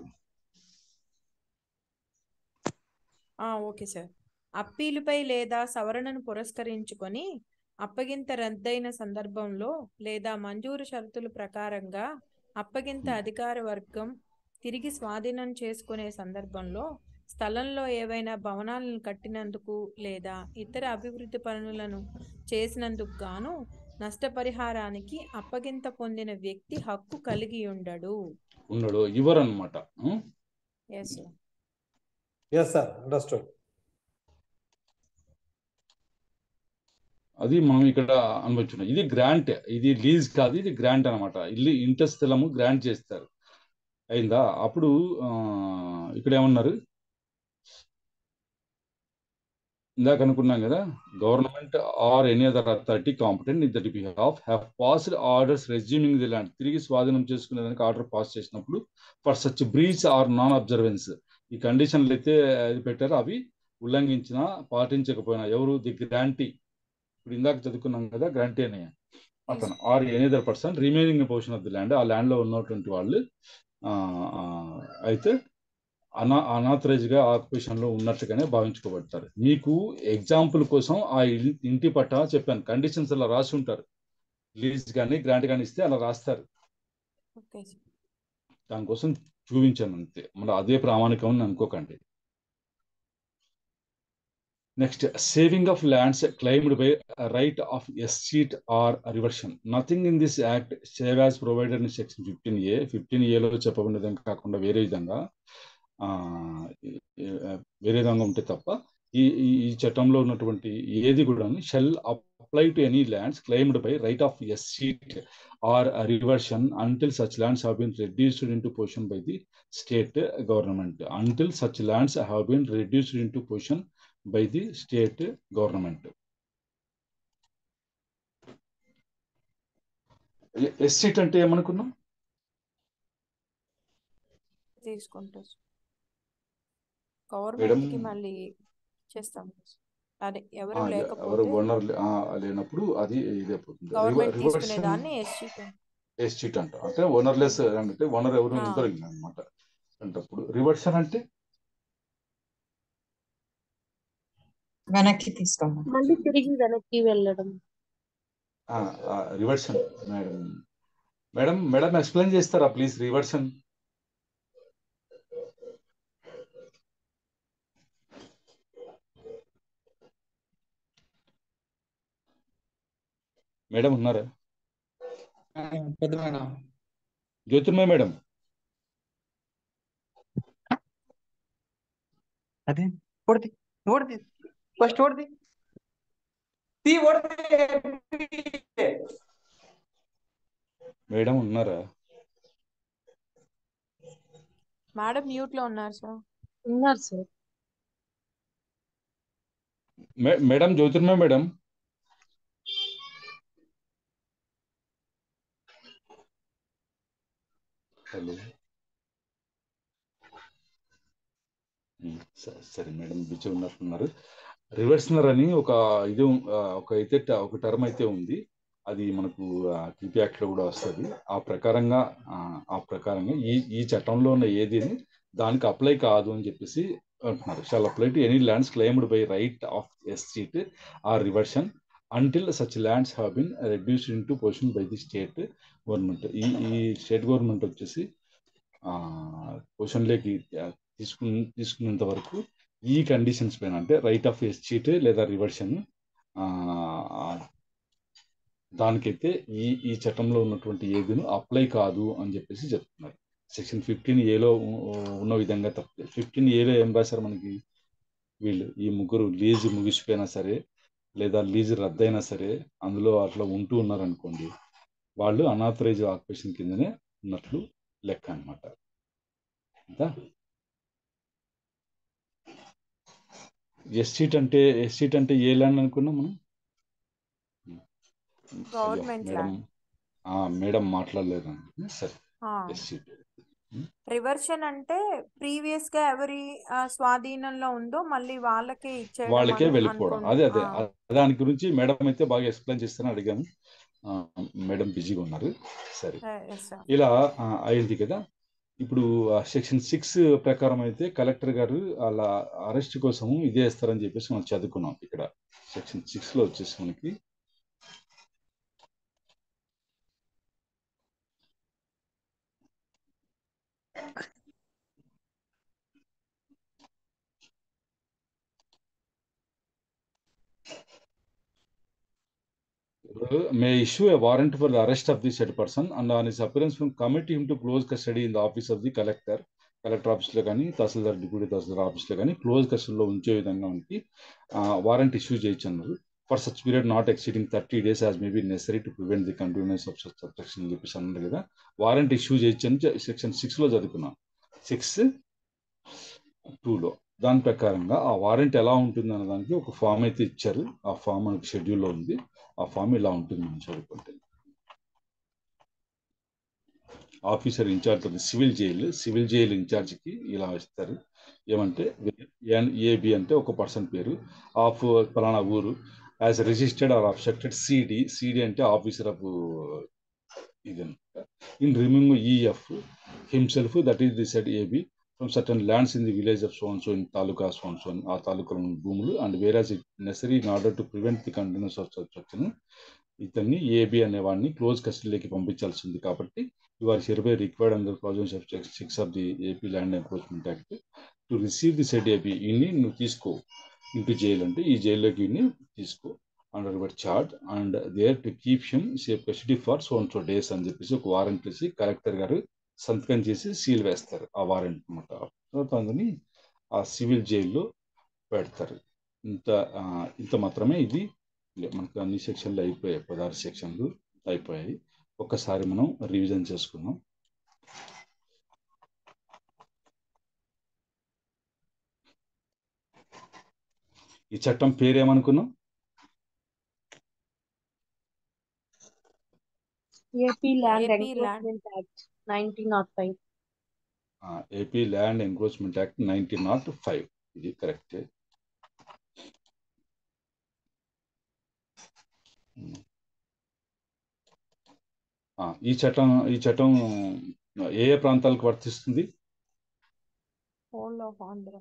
ఆ ఓకే సార్ అప్పీలుపై లేదా సవరణను పురస్కరించుకొని అప్పగింత రద్దయిన సందర్భంలో లేదా మంజూరు షరతుల ప్రకారంగా అప్పగింత అధికార వర్గం తిరిగి స్వాధీనం చేసుకునే సందర్భంలో స్థలంలో ఏవైనా భవనాలను కట్టినందుకు లేదా ఇతర అభివృద్ధి పనులను చేసినందుకు గాను నష్టపరిహారానికి అప్పగింత పొందిన వ్యక్తి హక్కు కలిగి ఉండడు ఉండడు ఇవ్వరు అనమాట yes sir yes sir understood అది మనం ఇక్కడ అనుభవించున్నాం ఇది గ్రాంట్ ఇది లీజ్ కాదు ఇది గ్రాంట్ అనమాట ఇల్లు ఇంటి స్థలము గ్రాంట్ చేస్తారు అయిందా అప్పుడు ఆ, ఇక్కడ ఏమన్నారు ఇందాక అనుకున్నాం కదా government or any other authority competent in that behalf have passed orders resuming the land తిరిగి స్వాధీనం చేసుకునేదానికి ఆర్డర్ పాస్ చేసినప్పుడు for such breach or non observance ఈ కండిషన్లు అయితే అది పెట్టారో అవి ఉల్లంఘించినా పాటించకపోయినా ఎవరు ది గ్రాంటీ ఇప్పుడు ఇందాక చదువుకున్నాం కదా గ్రాంటీ అని అతను or any other person remaining portion of the land ఆ ల్యాండ్ లో ఉన్నటువంటి వాళ్ళు ఆ, ఆ, అయితే అనా అనాథరైజ్ గా ఆక్యుపేషన్ లో ఉన్నట్టుగానే భావించుకోబడతారు మీకు ఎగ్జాంపుల్ కోసం ఆ ఇల్- ఇంటి పట్టా చెప్పాను కండిషన్స్ అలా రాసి ఉంటారు లీజ్ కానీ గ్రాంట్ కానీ ఇస్తే అలా రాస్తారు ఓకే సార్ దానికోసం చూపించాను అంతే మన అదే ప్రామాణికం అని అనుకోకండి next saving of lands claimed by right of escheat or reversion nothing in this act save as provided in section fifteen A fifteen ఏలో చెప్పబడిన విధంగా కాకుండా వేరే విధంగా ఆ, ఈ- ఈ- వేరే విధంగా ఉంటే తప్ప ఈ ఈ ఈ చట్టంలో ఉన్నటువంటి ఏది కూడా shall apply to any lands claimed by right of escheat or reversion until such lands have been reduced into possession by the state government until such lands have been reduced into possession by the state government escheat అంటే ఏమనుకున్నాం తీసుకుంటా government కి madam. మళ్ళీ చేస్తాం అదే ఎవరు ఆ, ఎవరు లేకపోతే ఓనర్ లేనప్పుడు అది ఇదైపోతుంది గవర్నమెంట్ తీసుకునే రివర్షన్ దాన్ని ఎస్సీ ఎస్సీట్ అంట అంటే ఓనర్లెస్ అంటే ఓనర్ ఎవరు ఆ. ఇంకో అనమాట అంటప్పుడు రివర్షన్ అంటే వెనక్కి తీసుకోమా మళ్ళీ తిరిగి వెనక్కి వెళ్ళడం reversion madam madam madam explain చేస్తారా ప్లీజ్ రివర్షన్ మేడం ఉన్నారా పెద్ద మేడం జ్యోతిర్మయ మేడం అదే కొడితే కొడితే ఫస్ట్ ఓడిది తీ ఓడిది మేడం ఉన్నారా మేడం మ్యూట్ లో ఉన్నారు సార్ ఉన్నారు సార్ మే- మేడం జ్యోతిర్మయ మేడం హలో ఉమ్, స- సరే మేడం బిజీ ఉన్నట్టున్నారు రివర్సనర్ అని ఒక ఇది ఉం- ఆ, ఒక అయితే ట- ఒక టర్మ్ అయితే ఉంది అది మనకు టీపీ యాక్ట్ లో కూడా వస్తుంది ఆ ప్రకారంగా ఆ, ఆ ప్రకారంగా ఈ ఈ చట్టంలో ఉన్న ఏదిని దానికి అప్లై కాదు అని చెప్పేసి అంటున్నారు shall apply to any lands claimed by right of escheat or reversion until such lands have been reduced into possession by the state government ఈ ఈ స్టేట్ గవర్నమెంట్ వచ్చేసి పొజిషన్లోకి తీసుకు తీసుకున్నంత వరకు ఈ కండిషన్స్ పైన అంటే రైట్ ఆఫ్ ఎస్చీట్ లేదా రివర్షన్ దానికైతే ఈ ఈ చట్టంలో ఉన్నటువంటి ఏదిను అప్లై కాదు అని చెప్పేసి చెప్తున్నారు సెక్షన్ ఫిఫ్టీన్ ఏలో ఉన్న విధంగా తప్పితే ఫిఫ్టీన్ ఏలో ఏం రాశారు మనకి వీళ్ళు ఈ ముగ్గురు లీజ్ ముగిసిపోయినా సరే లేదా లీజ్ రద్దయినా సరే అందులో అట్లా ఉంటూ ఉన్నారనుకోండి వాళ్ళు అనాథరైజ్ ఆక్యుపేషన్ కిందనే ఉన్నట్లు లెక్క అనమాట ఎస్సీట్ అంటే ఎస్సీట్ అంటే ఏ ల్యాండ్ అనుకున్నాం మనం అయ్యో, Government మేడం land. ఆ, మేడం మాట్లాడలేదు సరే ఆ. ఎస్సీట్ రివర్షన్ అంటే ప్రీవియస్ గా ఎవరి ఆ, స్వాధీనంలో ఉందో మళ్ళీ వాళ్ళకే ఇచ్చేయడం వాళ్ళకే అను- వెళ్ళిపోవడం అనుకుం- అదే అదే ఆ, ఆ, దాని గురించి మేడం అయితే బాగా ఎక్స్ప్లెయిన్ చేస్తానని అడిగాను ఆ, మేడం బిజీగా ఉన్నారు సరే ఏ- yes, sir. ఇలా ఆ, అయింది కదా ఇప్పుడు సెక్షన్ సిక్స్ ప్రకారం అయితే కలెక్టర్ గారు వాళ్ళ అరెస్ట్ కోసం ఇదే ఇస్తారని చెప్పేసి మనం చదువుకున్నాం ఇక్కడ సెక్షన్ సిక్స్ లో వచ్చేసి మనకి may issue a warrant for the arrest of the said person and on his appearance from commit him to close custody in the office of the collector collector ఆఫీస్లో కానీ తహసీల్దార్ డిప్యూటీ తహసీల్దార్ ఆఫీస్లో కానీ close కస్టడీలో ఉంచే విధంగా మనకి వారెంట్ ఇష్యూ చేయొచ్చు అన్నారు for such period not exceeding thirty days as may be necessary to prevent the continuance of such subjection అని చెప్పేసి అన్నారు కదా వారెంట్ ఇష్యూ చేయొచ్చు అని సెక్షన్ సిక్స్లో చదువుకున్నాం సిక్స్ టూలో దాని ప్రకారంగా ఆ వారెంట్ ఎలా ఉంటుంది అనే దానికి ఒక ఫామ్ అయితే ఇచ్చారు ఆ ఫామ్ మనకి షెడ్యూల్లో ఉంది ఆ ఫామ్ ఇలా ఉంటుంది మనం చదువుకుంటే officer in charge of civil jail civil jail ఇన్ఛార్జ్కి ఇలా ఇస్తారు ఏమంటే ఏబి అంటే ఒక పర్సన్ పేరు ఆఫ్ ఫలానా ఊరు as registered or obstructed CD CD అంటే ఆఫీసర్ ఆఫ్ ఇది in removing EF himself that is the said AB from certain lands in the village of so and so in taluka so and so and ఆ తాలూకాలో ఉన్న భూములు and whereas it necessary in order to prevent the continuance of obstruction ఇతన్ని AB అనేవాడిని close కస్టడీలోకి పంపించాల్సి ఉంది కాబట్టి you are hereby required under provisions of six of the AP land enforcement act to receive the said AP ఇన్ని నువ్వు తీసుకో into jail అంటే ఈ జైల్లోకి ఇన్ని తీసుకో under your charge and there to keep him safe custody for so and so days అని చెప్పేసి ఒక వారెంట్ వేసి కలెక్టర్ గారు సంతకం చేసి సీల్ వేస్తారు ఆ వారెంట్ అనమాట తర్వాత అందుని ఆ సివిల్ జైల్లో పెడతారు ఇంత ఆ, ఇంత మాత్రమే ఇది మనకు అన్ని సెక్షన్లు అయిపోయాయి పదహారు సెక్షన్లు అయిపోయాయి ఒక్కసారి మనం రివిజన్ చేసుకుందాం ఈ చట్టం పేరేమనుకున్నాం AP land AP land. Encroachment act nineteen nought five AP land encroachment act nineteen nought five ఇది కరెక్టే ఆ, ఈ చట్టం ఈ చట్టం ఏ ఏ ప్రాంతాలకు వర్తిస్తుంది Whole of Andhra.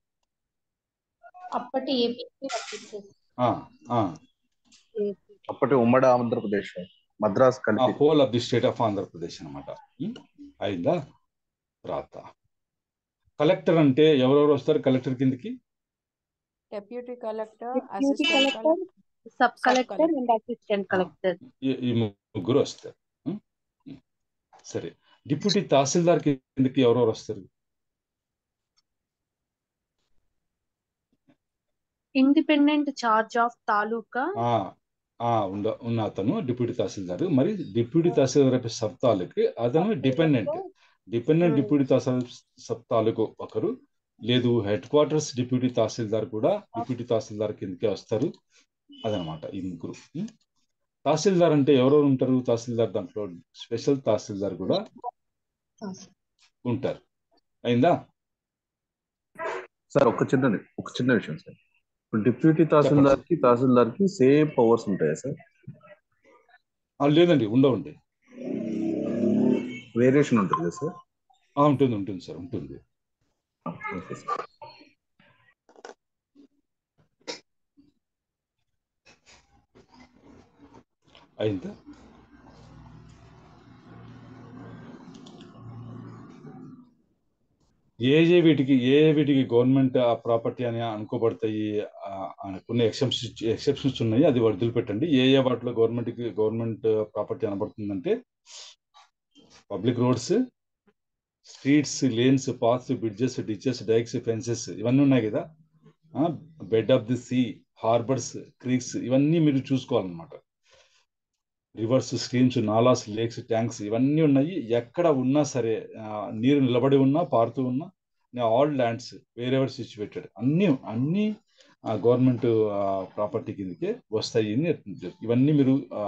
అప్పటి ఏపీకి వర్తించేది ఆ, ఆ, ఏపీ అప్పటి ఉమ్మడి ఆంధ్రప్రదేశ్ మద్రాస్ ఆ కలిపి whole of the state of Andhra Pradesh అనమాట అయిందా రాత కలెక్టర్ అంటే ఎవరెవరు వస్తారు కలెక్టర్ కిందకి Deputy collector, deputy assistant collector collector. Sub collector collector. And assistant collector ఈ ఈ ముగ్గురు వస్తారు ఉం? ఉం. సరే డిప్యూటీ తహసీల్దార్ కిందకి ఎవరెవరు వస్తారు ఇండిపెండెంట్ చార్జ్ ఆఫ్ తాలూకా ఆ ఆ ఉండ ఉన్న అతను డిప్యూటీ తహసీల్దార్ మరి డిప్యూటీ తహసీల్దార్ యొక్క సబ్ తాలూకు అతను dependent dependent deputy tahsil sub taluk ఒకరు లేదు హెడ్ క్వార్టర్స్ డిప్యూటీ తహసీల్దార్ కూడా డిప్యూటీ తహసీల్దార్ కిందకే వస్తారు అదనమాట ఈ ముగ్గురు ఉం? తహసీల్దార్ అంటే ఎవరెవరు ఉంటారు తహసీల్దార్ దాంట్లో స్పెషల్ తహసీల్దార్ కూడా ఉంటారు అయిందా సార్ ఒక చిన్నది ఒక చిన్న విషయం సార్ ఇప్పుడు డిప్యూటీ తహసీల్దార్ కి తహసీల్దార్ కి సేమ్ పవర్స్ ఉంటాయా సార్ ఆ, లేదండి ఉండవండి వేరియేషన్ ఉంటుంది కదా సార్ ఆ, ఉంటుంది ఉంటుంది సార్ ఉంటుంది ఓకే సార్ అయిందా ఏ ఏ వీటికి ఏ ఏ వీటికి గవర్నమెంట్ ప్రాపర్టీ అని అనుకోబడతాయి ఆ, ఆ, కొన్ని ఎక్సెప్షన్స్ ఎక్సెప్షన్స్ ఉన్నాయి అది వదిలిపెట్టండి ఏ ఏ వాటిలో గవర్నమెంట్కి గవర్నమెంట్ ప్రాపర్టీ అనబడుతుందంటే public roads streets lanes paths bridges ditches dykes fences ఇవన్నీ ఉన్నాయి కదా bed of the sea harbours creeks ఇవన్నీ మీరు చూసుకోవాలన్నమాట rivers streams nalas lakes tanks ఇవన్నీ ఉన్నాయి ఎక్కడ ఉన్నా సరే ఆ, నీరు నిలబడి ఉన్నా పారుతూ ఉన్నా ఆల్ ల్యాండ్స్ వేరెవర్ సిచ్యువేటెడ్ అన్ని అన్ని గవర్నమెంట్ ప్రాపర్టీ కిందకే వస్తాయి అని చెప్తుంది. ఇవన్నీ మీరు ఆ,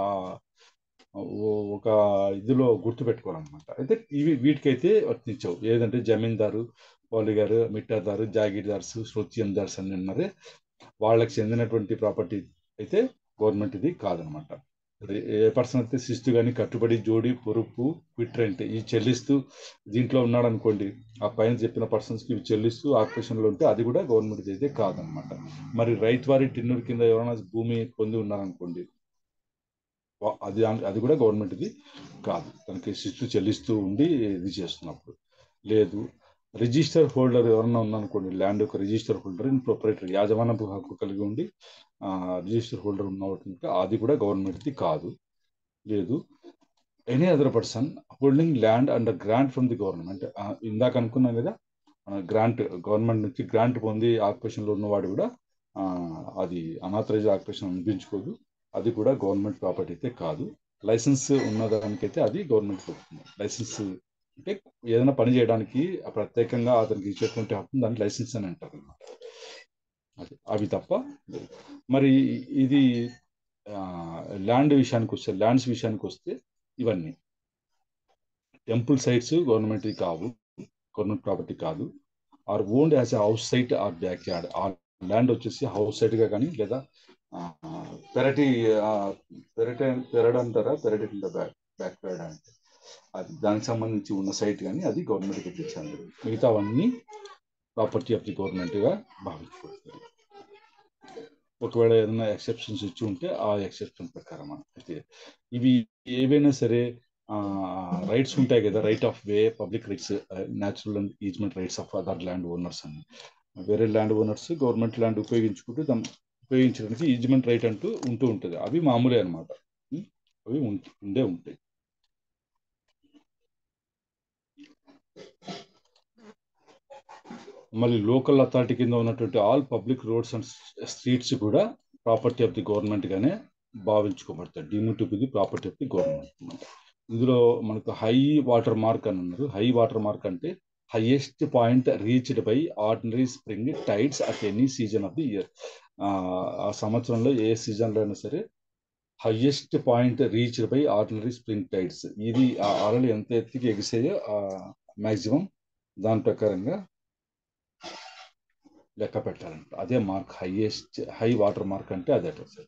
ఓ- ఒక ఇదిలో గుర్తుపెట్టుకోవాలన్నమాట అయితే ఇవి వీటికైతే వర్తించవు ఏదంటే జమీందారు పౌలిగారు మిట్టాదారు జాగీర్దార్స్ శృత్యందార్స్ అని ఉన్నారే వాళ్ళకి చెందినటువంటి ప్రాపర్టీ అయితే గవర్నమెంట్ ఇది కాదనమాట ఏ- ఏ పర్సన్ అయితే శిస్తు కానీ కట్టుబడి జోడి పొరుపు క్విట్ రెంట్ ఈ చెల్లిస్తూ దీంట్లో ఉన్నాడు అనుకోండి ఆ పైన చెప్పిన పర్సన్స్ కి ఇవి చెల్లిస్తూ ఆక్యుపేషన్ లో ఉంటే అది కూడా గవర్నమెంట్ అయితే కాదనమాట మరి రైతు వారి టిన్నూరు కింద ఎవరైనా భూమి పొంది ఉన్నారనుకోండి వా- అది అది కూడా గవర్నమెంట్ ఇది కాదు తనకి శిస్తు చెల్లిస్తూ ఉండి ఇది చేస్తున్నప్పుడు లేదు రిజిస్టర్ హోల్డర్ ఎవరన్నా ఉన్నారనుకోండి ల్యాండ్ యొక్క రిజిస్టర్ హోల్డర్ ఇన్ ప్రొపరేటర్ యాజమాన్యపు హక్కు కలిగి ఉండి రిజిస్టర్ హోల్డర్ ఉన్నటువంటి అది కూడా గవర్నమెంట్ది కాదు లేదు any other person holding land under grant from the government ఇందాక అనుకున్నాం కదా గ్రాంట్ గవర్నమెంట్ నుంచి గ్రాంట్ పొంది ఆక్యుపేషన్లో ఉన్నవాడు కూడా ఆ, అది అనాథరైజ్ ఆక్యుపేషన్ అనిపించుకోదు అది కూడా గవర్నమెంట్ ప్రాపర్టీ అయితే కాదు లైసెన్స్ ఉన్నదానికైతే అది గవర్నమెంట్ అవుతుంది లైసెన్స్ అంటే ఏదైనా పని చేయడానికి ప్రత్యేకంగా అతనికి ఇచ్చేటువంటి హక్కు దాన్ని లైసెన్స్ అని అంటారు అన్నమాట అది అవి తప్ప లేదు. మరి ఇది ల్యాండ్ విషయానికి వస్తే ల్యాండ్స్ విషయానికి వస్తే ఇవన్నీ టెంపుల్ సైట్స్ గవర్నమెంట్ కావు గవర్నమెంట్ ప్రాపర్టీ కాదు or owned as house site or backyard ఆ ల్యాండ్ వచ్చేసి హౌస్ సైట్ గా కానీ లేదా పెరటి పెరటి పెరడ్ అంటారా పెరటి బ్యాక్ బ్యాక్ యార్డ్ అంటే అది దానికి సంబంధించి ఉన్న సైట్ కానీ అది గవర్నమెంట్కి ఇచ్చాను మిగతావన్నీ ప్రాపర్టీ ఆఫ్ ది గవర్నమెంట్ గా భావించబడుతుంది ఒకవేళ ఏదైనా ఎక్సెప్షన్స్ ఇచ్చి ఉంటే ఆ ఎక్సెప్షన్ ప్రకారం అయితే ఇవి ఏవైనా సరే రైట్స్ ఉంటాయి కదా right of way public rights natural and easement rights of other land owners అని వేరే ల్యాండ్ ఓనర్స్ గవర్నమెంట్ ల్యాండ్ ఉపయోగించుకుంటూ దాన్ని ఉపయోగించడానికి ఈజ్మెంట్ రైట్ అంటూ ఉంటూ ఉంటుంది అవి మామూలే అనమాట అవి ఉం- ఉండే ఉంటాయి మళ్ళీ లోకల్ అథారిటీ కింద ఉన్నటువంటి all public roads and streets కూడా ప్రాపర్టీ ఆఫ్ ది గవర్నమెంట్ గానే భావించుకోబడతాయి deemed to be the property of the government అన్నమాట ఇందులో మనకు హై వాటర్ మార్క్ అని ఉన్నారు హై వాటర్ మార్క్ అంటే highest point reached by ordinary spring tides at any season of the year ఆ సంవత్సరంలో ఏ సీజన్లో అయినా సరే highest point reached by ordinary spring tides ఇది ఆ అలలు ఎంత ఎత్తుకి ఎగిసాయో మ్యాక్సిమం దాని ప్రకారంగా లెక్క పెట్టాలంట అదే mark highest high water mark అంటే అదే సార్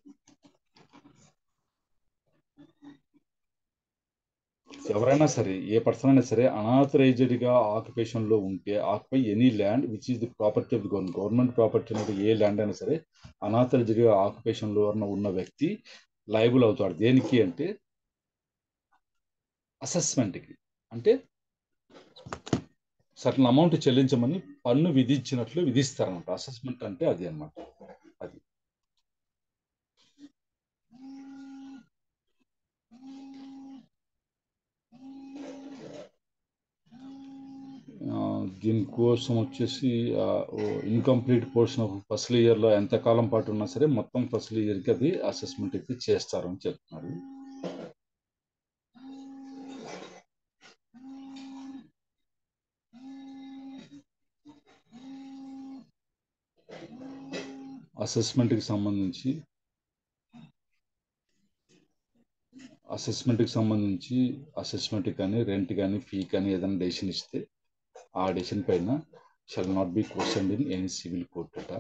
ఎవరైనా సరే ఏ పర్సన్ అయినా సరే అనాథరైజ్డ్ గా ఆక్యుపేషన్ లో ఉంటే occupy any land which is the property of the government government property అనేది ఏ ల్యాండ్ అయినా సరే అనాథరైజ్డ్ గా ఆక్యుపేషన్ లో ఉన్న- ఉన్న వ్యక్తి లైబుల్ అవుతాడు దేనికి అంటే అసెస్మెంట్ కి అంటే సర్టన్ అమౌంట్ చెల్లించమని పన్ను విధించినట్లు విధిస్తారన్నమాట అసెస్మెంట్ అంటే అది అన్నమాట అది ఆ, దీనికోసం వచ్చేసి ఇన్కంప్లీట్ పోర్షన్ ఆఫ్ ఫస్ట్ ఇయర్లో ఎంతకాలం పాటు ఉన్నా సరే మొత్తం ఫస్ట్ ఇయర్కి అది అసెస్మెంట్ అయితే చేస్తారని చెప్తున్నారు అసెస్మెంట్కి సంబంధించి అసెస్మెంట్కి సంబంధించి అసెస్మెంట్ కానీ రెంట్ కానీ ఫీ కానీ ఏదైనా డెసిషన్ ఇస్తే ఆ డెసిషన్ పైన shall not be question in any civil court అట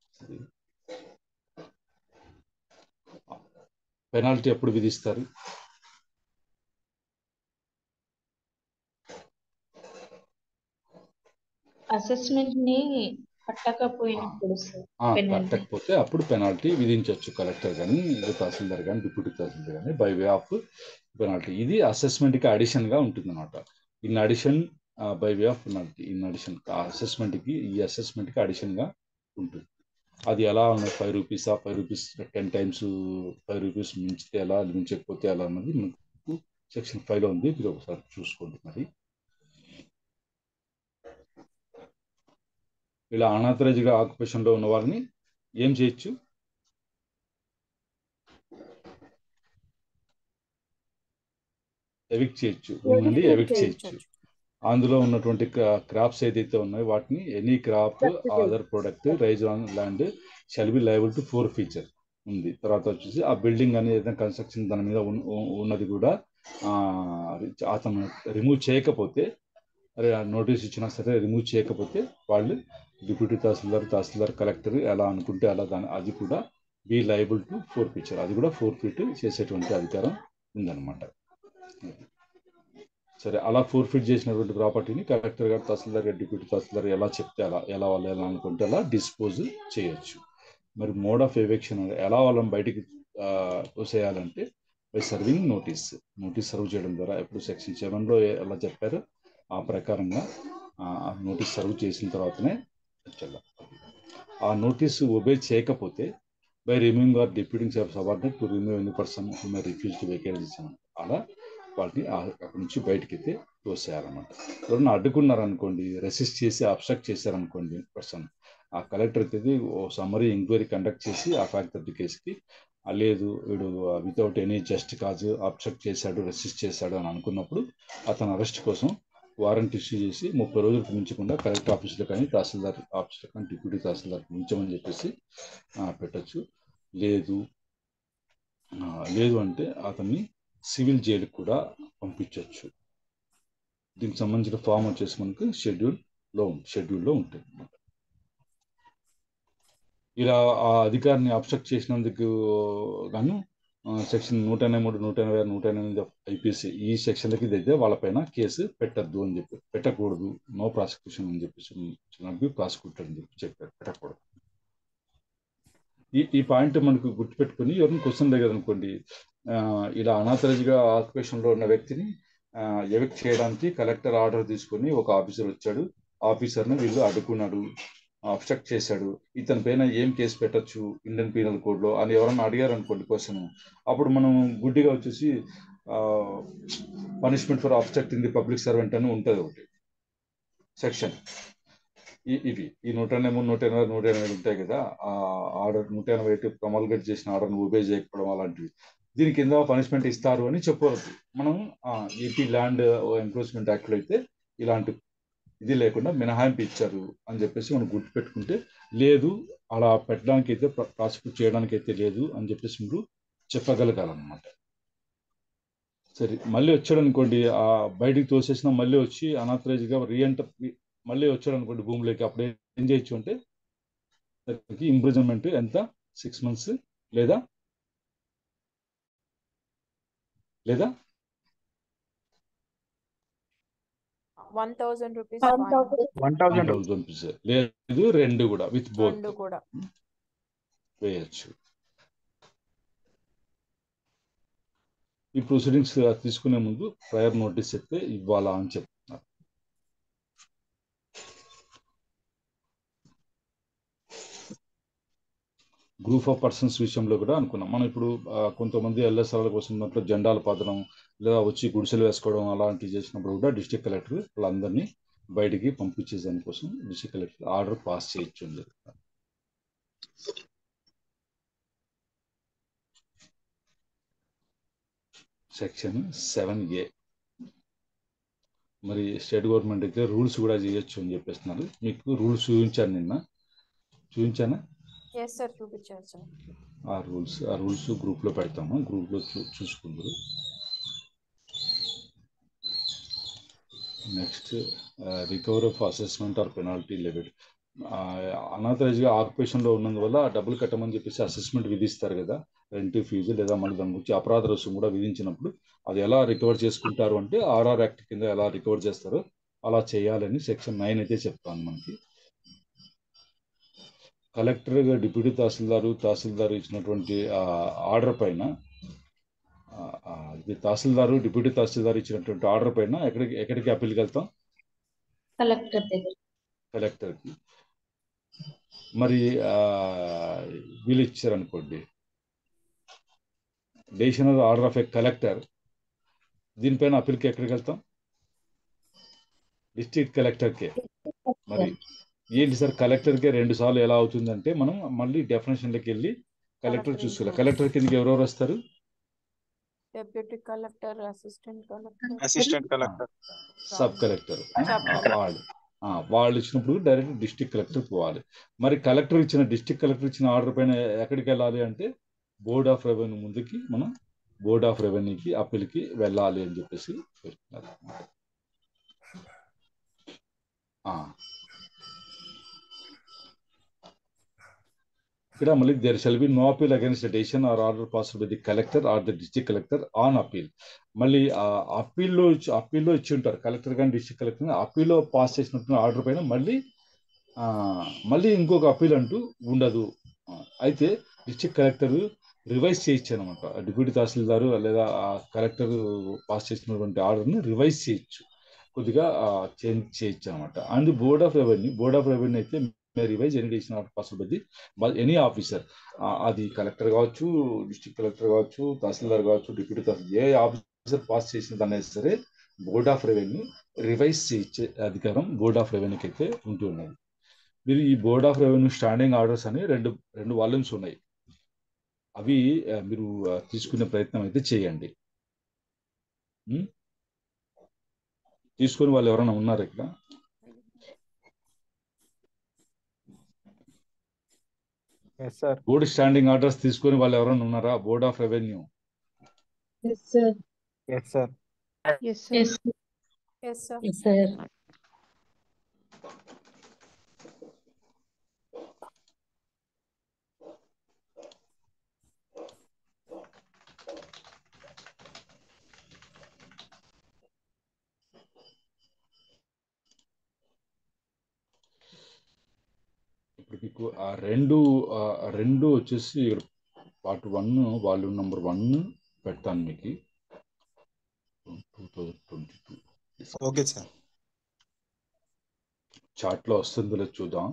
పెనాల్టీ ఎప్పుడు విధిస్తారు అసెస్మెంట్ ని కట్టకపోయినప్పుడు సార్ ఆ, Penalty. కట్టకపోతే అప్పుడు పెనాల్టీ విధించవచ్చు కలెక్టర్ కానీ తహసీల్దార్ కానీ డిప్యూటీ తహసీల్దార్ కానీ బై వే ఆఫ్ పెనాల్టీ ఇది అసెస్మెంట్ కి అడిషన్ గా ఉంటుంది అనమాట in addition by way of penalty in addition assessment కి ఈ అసెస్మెంట్ కి అడిషన్ గా ఉంటుంది అది ఎలా ఉన్నది ఫైవ్ రూపీస్ ఆ five rupees ten times five rupees మించితే ఎలా మించకపోతే ఎలా అన్నది మనకు సెక్షన్ ఫైవ్ లో ఉంది మీరు ఒకసారి చూసుకోండి మరి ఇలా అనాథరైజ్ గా ఆక్యుపేషన్ లో ఉన్న వారిని ఏం చేయొచ్చు ఎవిక్ చేయొచ్చు నుండి ఎవిక్ చేయొచ్చు అందులో ఉన్నటువంటి క్రాప్స్ ఏదైతే ఉన్నాయో వాటిని any crop other product raise on land shall be liable to forfeiture ఉంది తర్వాత వచ్చేసి ఆ బిల్డింగ్ అనేది ఏదైనా కన్స్ట్రక్షన్ దాని మీద ఉన్- ఉ- ఉన్నది కూడా ఆ, అతను రిమూవ్ చేయకపోతే అరే నోటీస్ ఇచ్చినా సరే రిమూవ్ చేయకపోతే వాళ్ళు డిప్యూటీ తహసీల్దార్ తహసీల్దార్ కలెక్టర్ ఎలా అనుకుంటే అలా దాని అది కూడా be liable to forfeiture అది కూడా ఫోర్ ఫీట్ చేసేటువంటి అధికారం ఉందన్నమాట సరే అలా ఫోర్ ఫీట్ చేసినటువంటి ప్రాపర్టీని కలెక్టర్ గారు తహసీల్దార్ గారు డిప్యూటీ తహసీల్దార్ ఎలా చెప్తే అలా ఎలా వాళ్ళు ఎలా అనుకుంటే అలా డిస్పోజ్ చేయొచ్చు మరి మోడ్ ఆఫ్ ఎవిక్షన్ ఎలా వాళ్ళని బయటికి ఆ, తోసేయాలంటే by serving notice notice serve చేయడం ద్వారా ఇప్పుడు సెక్షన్ సెవెన్లో ఎలా చెప్పారో ఆ ప్రకారంగా నోటీస్ సర్వ్ చేసిన తర్వాతనే చెల్లాలి ఆ నోటీస్ ఒబే చేయకపోతే by removing or deputing subordinate to remove any person who may refuse to vacate అలా వాటిని ఆ- అక్కడి నుంచి బయటికి అయితే తోసేయాలన్నమాట ఎవరన్నా అడ్డుకున్నారనుకోండి రెసిస్ట్ చేసి అబ్స్ట్రక్ట్ చేశారనుకోండి పర్సన్ ఆ కలెక్టర్ అయితే ఓ సమ్మరీ ఎంక్వైరీ కండక్ట్ చేసి ఆ ఫ్యాక్ట్ థర్టీ కేసుకి ఆ లేదు వీడు without any just cause obstruct చేశాడు రెసిస్ట్ చేశాడు అని అనుకున్నప్పుడు అతను అరెస్ట్ కోసం వారెంట్ ఇష్యూ చేసి ముప్పై రోజులకు మించకుండా కలెక్టర్ ఆఫీసులో కానీ తహసీల్దార్ ఆఫీసులో కానీ డిప్యూటీ తహసీల్దార్ ఉంచమని చెప్పేసి ఆ, పెట్టొచ్చు లేదు ఆ, లేదు అంటే అతన్ని సివిల్ జైలుకి కూడా పంపించవచ్చు దీనికి సంబంధించిన ఫామ్ వచ్చేసి మనకు షెడ్యూల్ లో షెడ్యూల్లో ఉంటుంది ఇలా ఆ అధికారిని అబ్స్ట్రక్ట్ చేసినందుకు గాను సెక్షన్ నూట ఎనభై మూడు నూట ఎనభై ఆరు నూట ఎనిమిది ఐపీసీ ఈ సెక్షన్లకి దగ్గర వాళ్ళపైన కేసు పెట్టద్దు అని చెప్పి పెట్టకూడదు నో ప్రాసిక్యూషన్ అని చెప్పేసి ప్రాసిక్యూటర్ అని చెప్పి చెప్పారు పెట్టకూడదు ఈ ఈ పాయింట్ మనకు గుర్తుపెట్టుకుని ఎవరిని క్వశ్చన్ దగ్గర అనుకోండి ఆ, ఇలా అనాథరైజ్గా ఆక్యుపేషన్లో ఉన్న వ్యక్తిని ఎవిక్ట్ చేయడానికి కలెక్టర్ ఆర్డర్ తీసుకొని ఒక ఆఫీసర్ వచ్చాడు ఆఫీసర్ని వీళ్ళు అడ్డుకున్నాడు అబ్స్ట్రక్ట్ చేశాడు ఇతని పైన ఏం కేసు పెట్టొచ్చు ఇండియన్ పీనల్ కోడ్లో అని ఎవరన్నా అడిగారు అనుకోండి క్వశ్చన్ అప్పుడు మనం గుడ్డిగా వచ్చేసి punishment for obstructing the public servant అని ఉంటుంది ఒకటి సెక్షన్ ఇవి ఈ నూట ఎనభై నూట ఎనభై నూట ఎనభై ఉంటాయి కదా ఆ ఆర్డర్ నూట ఎనభై ఎయిట్ ప్రమల్గేట్ చేసిన ఆర్డర్ని ఒబే చేయకపోవడం అలాంటివి దీని కింద పనిష్మెంట్ ఇస్తారు అని చెప్పవద్దు మనం ఏపీ ల్యాండ్ ఎంక్రోచ్మెంట్ యాక్ట్లో అయితే ఇలాంటి ఇది లేకుండా మినహాయింపు ఇచ్చారు అని చెప్పేసి మనం గుర్తుపెట్టుకుంటే లేదు అలా పెట్టడానికి అయితే ప్రాసిక్యూట్ చేయడానికి అయితే లేదు అని చెప్పేసి మీరు చెప్పగలగాలన్నమాట సరే మళ్ళీ వచ్చాడు అనుకోండి ఆ బయటికి తోసేసిన మళ్ళీ వచ్చి అనాథరైజ్గా రీఎంటర్ మళ్ళీ వచ్చాడు అనుకోండి భూమిలోకి అప్పుడు ఏం చేయొచ్చు అంటే దానికి ఇంప్రిజన్మెంట్ ఎంత సిక్స్ మంత్స్ లేదా లేదా one thousand rupees one one thousand thousand rupees లేదు రెండు కూడా విత్ బోత్ రెండు కూడా వేయచ్చు ఈ ప్రొసీడింగ్స్ తీసుకునే ముందు ప్రయర్ నోటీస్ అయితే ఇవ్వాలా అని చెప్తున్నారు గ్రూప్ ఆఫ్ పర్సన్స్ విషయంలో కూడా అనుకున్నాం మనం ఇప్పుడు ఆ, కొంతమంది ఎల్ఎస్ఆర్ల కోసం ఉన్నట్లు జెండాలు పాతడం లేదా వచ్చి గుడిసెలు వేసుకోవడం అలాంటివి చేసినప్పుడు కూడా డిస్ట్రిక్ట్ కలెక్టర్ వాళ్ళందరినీ బయటికి పంపించే దానికోసం డిస్ట్రిక్ట్ కలెక్టర్ ఆర్డర్ పాస్ చేయొచ్చు అని చెప్తారు సెక్షన్ సెవెన్ ఏ మరి స్టేట్ గవర్నమెంట్ అయితే రూల్స్ కూడా చేయొచ్చు అని చెప్పేస్తున్నారు మీకు రూల్స్ చూపించాను నిన్న చూపించానా ఎస్ సార్ చూపించారు సార్ ఆ రూల్స్ ఆ రూల్స్ గ్రూప్లో పెడతాము గ్రూప్లో చూ చూసుకుందరు next recovery of assessment or penalty levied అనాథరైజ్గా ఆక్యుపేషన్లో ఉన్నందువల్ల ఆ డబ్బులు కట్టమని చెప్పేసి అసెస్మెంట్ విధిస్తారు కదా రెంట్ ఫీజు లేదా మళ్ళీ దాని గురించి అపరాధ రుసుము కూడా విధించినప్పుడు అది ఎలా రికవర్ చేసుకుంటారు అంటే ఆర్ఆర్ యాక్ట్ కింద ఎలా రికవర్ చేస్తారో అలా చేయాలని సెక్షన్ నైన్ అయితే చెప్తాను మనకి కలెక్టర్ డిప్యూటీ తహసీల్దారు తహసీల్దారు ఇచ్చినటువంటి ఆర్డర్ పైన ఆ, ఆ, ఇది తహసీల్దారు డిప్యూటీ తహసీల్దార్ ఇచ్చినటువంటి ఆర్డర్ పైన ఎక్కడికి ఎక్కడికి అప్పీల్కి వెళ్తాం కలెక్టర్ దగ్గర కలెక్టర్కి మరి ఆ, వీళ్ళు ఇచ్చారనుకోండి decisional order of a collector దీనిపైన అప్పీల్కి ఎక్కడికి వెళ్తాం డిస్ట్రిక్ట్ కలెక్టర్కే మరి ఏంటి సార్ కలెక్టర్కే రెండు సార్లు ఎలా అవుతుందంటే మనం మళ్ళీ డెఫినేషన్లోకి వెళ్ళి కలెక్టర్ చూసుకోవాలి కలెక్టర్ కిందకి ఎవరెవరు వస్తారు deputy collector assistant collector assistant collector sub collector Sub collector. వాళ్ళు ఆ, వాళ్ళు ఇచ్చినప్పుడు డైరెక్ట్ డిస్ట్రిక్ట్ కలెక్టర్ పోవాలి మరి కలెక్టర్ ఇచ్చిన డిస్ట్రిక్ట్ కలెక్టర్ ఇచ్చిన ఆర్డర్ పైన ఎక్కడికి వెళ్ళాలి అంటే బోర్డ్ ఆఫ్ రెవెన్యూ ముందుకి మనం బోర్డ్ ఆఫ్ రెవెన్యూకి అప్పీల్కి వెళ్ళాలి అని చెప్పేసి చెప్తున్నారు ఆ. ఇక్కడ మళ్ళీ there shall be no appeal against decision or order passed by the collector or the district collector on appeal మళ్ళీ ఆ అప్పీల్లో ఇచ్చి అప్పీల్లో ఇచ్చి ఉంటారు కలెక్టర్ కానీ డిస్ట్రిక్ట్ కలెక్టర్ కానీ అప్పీల్లో పాస్ చేసినట్టు ఆర్డర్ పైన మళ్ళీ ఆ, మళ్ళీ ఇంకొక అప్పీల్ అంటూ ఉండదు ఆ, అయితే డిస్ట్రిక్ట్ కలెక్టర్ రివైజ్ చేయొచ్చు అనమాట డిప్యూటీ తహసీల్దారు లేదా ఆ కలెక్టర్ పాస్ చేసినటువంటి ఆర్డర్ని రివైజ్ చేయొచ్చు కొద్దిగా చేంజ్ చేయొచ్చు అనమాట and board of revenue board of revenue అయితే revise any decision order pass by the any officer అది కలెక్టర్ కావచ్చు డిస్ట్రిక్ట్ కలెక్టర్ కావచ్చు తహసీల్దార్ కావచ్చు డిప్యూటీ తహసీల్దార్ ఏ ఆఫీసర్ పాస్ చేసిన దాన్ని సరే బోర్డ్ ఆఫ్ రెవెన్యూ రివైజ్ చేయించే అధికారం బోర్డ్ ఆఫ్ రెవెన్యూకి అయితే ఉంటున్నది మీరు ఈ board of revenue standing orders అని రెండు రెండు వాల్యూమ్స్ ఉన్నాయి అవి ఆ, మీరు ఆ, తీసుకునే ప్రయత్నం అయితే చేయండి ఉం? తీసుకుని వాళ్ళు ఎవరైనా ఉన్నారు ఇక్కడ yes sir board standing orders తీసుకొని వాళ్ళు ఎవరైనా ఉన్నారా board of revenue yes sir yes sir yes yes sir yes sir ఇప్పుడు మీకు ఆ రెండు ఆ రెండు వచ్చేసి part one volume number one పెడతాను మీకు two thousand twenty two okay sir చార్ట్లో వస్తుందో లేదో చూద్దాం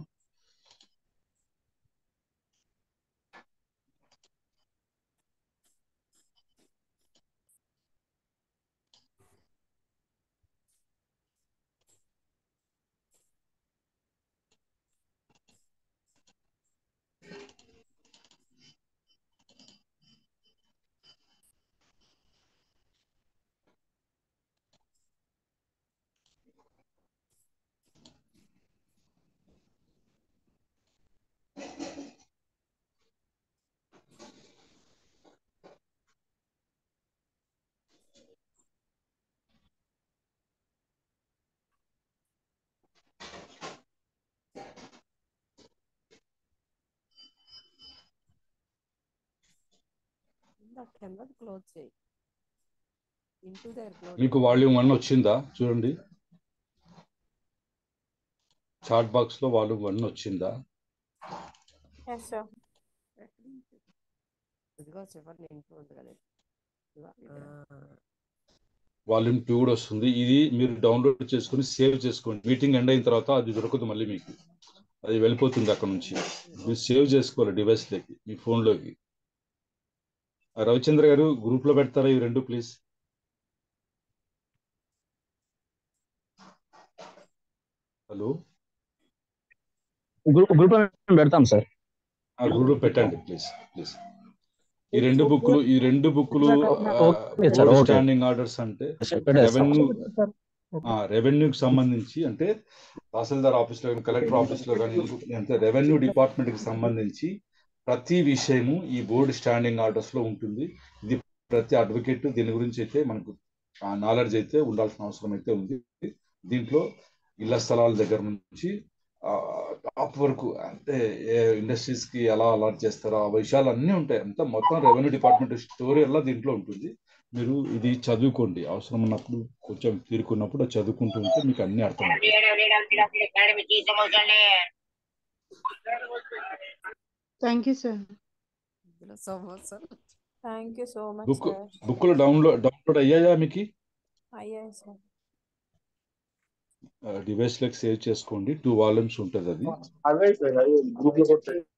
కెమెరా క్లోజ్ చేయి ఇంటూ దగ్గర క్లోజ్ మీకు వాల్యూమ్ వన్ వచ్చిందా చూడండి చాట్ బాక్స్ లో వాల్యూమ్ వన్ వచ్చిందా ఎస్ సార్ ఇదిగో చివరి ఇంట్లో ఉంది కదా వాల్యూమ్ టూ కూడా వస్తుంది ఇది మీరు డౌన్లోడ్ చేసుకొని సేవ్ చేసుకోండి మీటింగ్ ఎండ్ అయిన తర్వాత అది దొరకదు మళ్ళీ మీకు అది వెళ్ళిపోతుంది అక్కడ నుంచి మీరు సేవ్ చేసుకోవాలి డివైస్ లోకి మీ phone లోకి ఆ రవిచంద్ర గారు గ్రూప్ లో పెడతారా ఈ రెండు ప్లీజ్ హలో గ్రూప్ గ్రూప్ పెడతాం సార్ ఆ గ్రూప్ లో పెట్టండి ప్లీజ్ ప్లీజ్ ఈ రెండు బుక్లు ఈ రెండు బుక్లు okay sir, board okay. Standing orders అంటే పెట్టేస్తాం. రెవెన్యూ రెవెన్యూకి సంబంధించి అంటే తహసీల్దార్ ఆఫీస్ లో కానీ కలెక్టర్ ఆఫీస్ లో కానీ అంటే రెవెన్యూ డిపార్ట్మెంట్ కి సంబంధించి ప్రతి విషయము ఈ బోర్డు స్టాండింగ్ ఆర్డర్స్ లో ఉంటుంది ఇది ప్రతి అడ్వకేట్ దీని గురించి అయితే మనకు నాలెడ్జ్ అయితే ఉండాల్సిన అవసరం అయితే ఉంది దీంట్లో ఇళ్ల స్థలాల దగ్గర నుంచి టాప్ వరకు అంటే ఏ ఇండస్ట్రీస్ కి ఎలా అలాట్ చేస్తారో ఆ విషయాలు అన్నీ ఉంటాయి అంతా మొత్తం రెవెన్యూ డిపార్ట్మెంట్ స్టోరీ అలా దీంట్లో ఉంటుంది మీరు ఇది చదువుకోండి అవసరం ఉన్నప్పుడు కొంచెం తీరుకున్నప్పుడు అది చదువుకుంటూ ఉంటే మీకు అన్ని అర్థం thank you sir so much sir thank you so much book sir book లో డౌన్లోడ్ డౌన్లోడ్ అయ్యాయా మీకు అయ్యాయి సార్ డివైస్ లెక్ సేవ్ చేసుకోండి టూ వాల్యూమ్స్ ఉంటుంది అది అవే సార్ అవి గ్రూప్ లో కొట్టే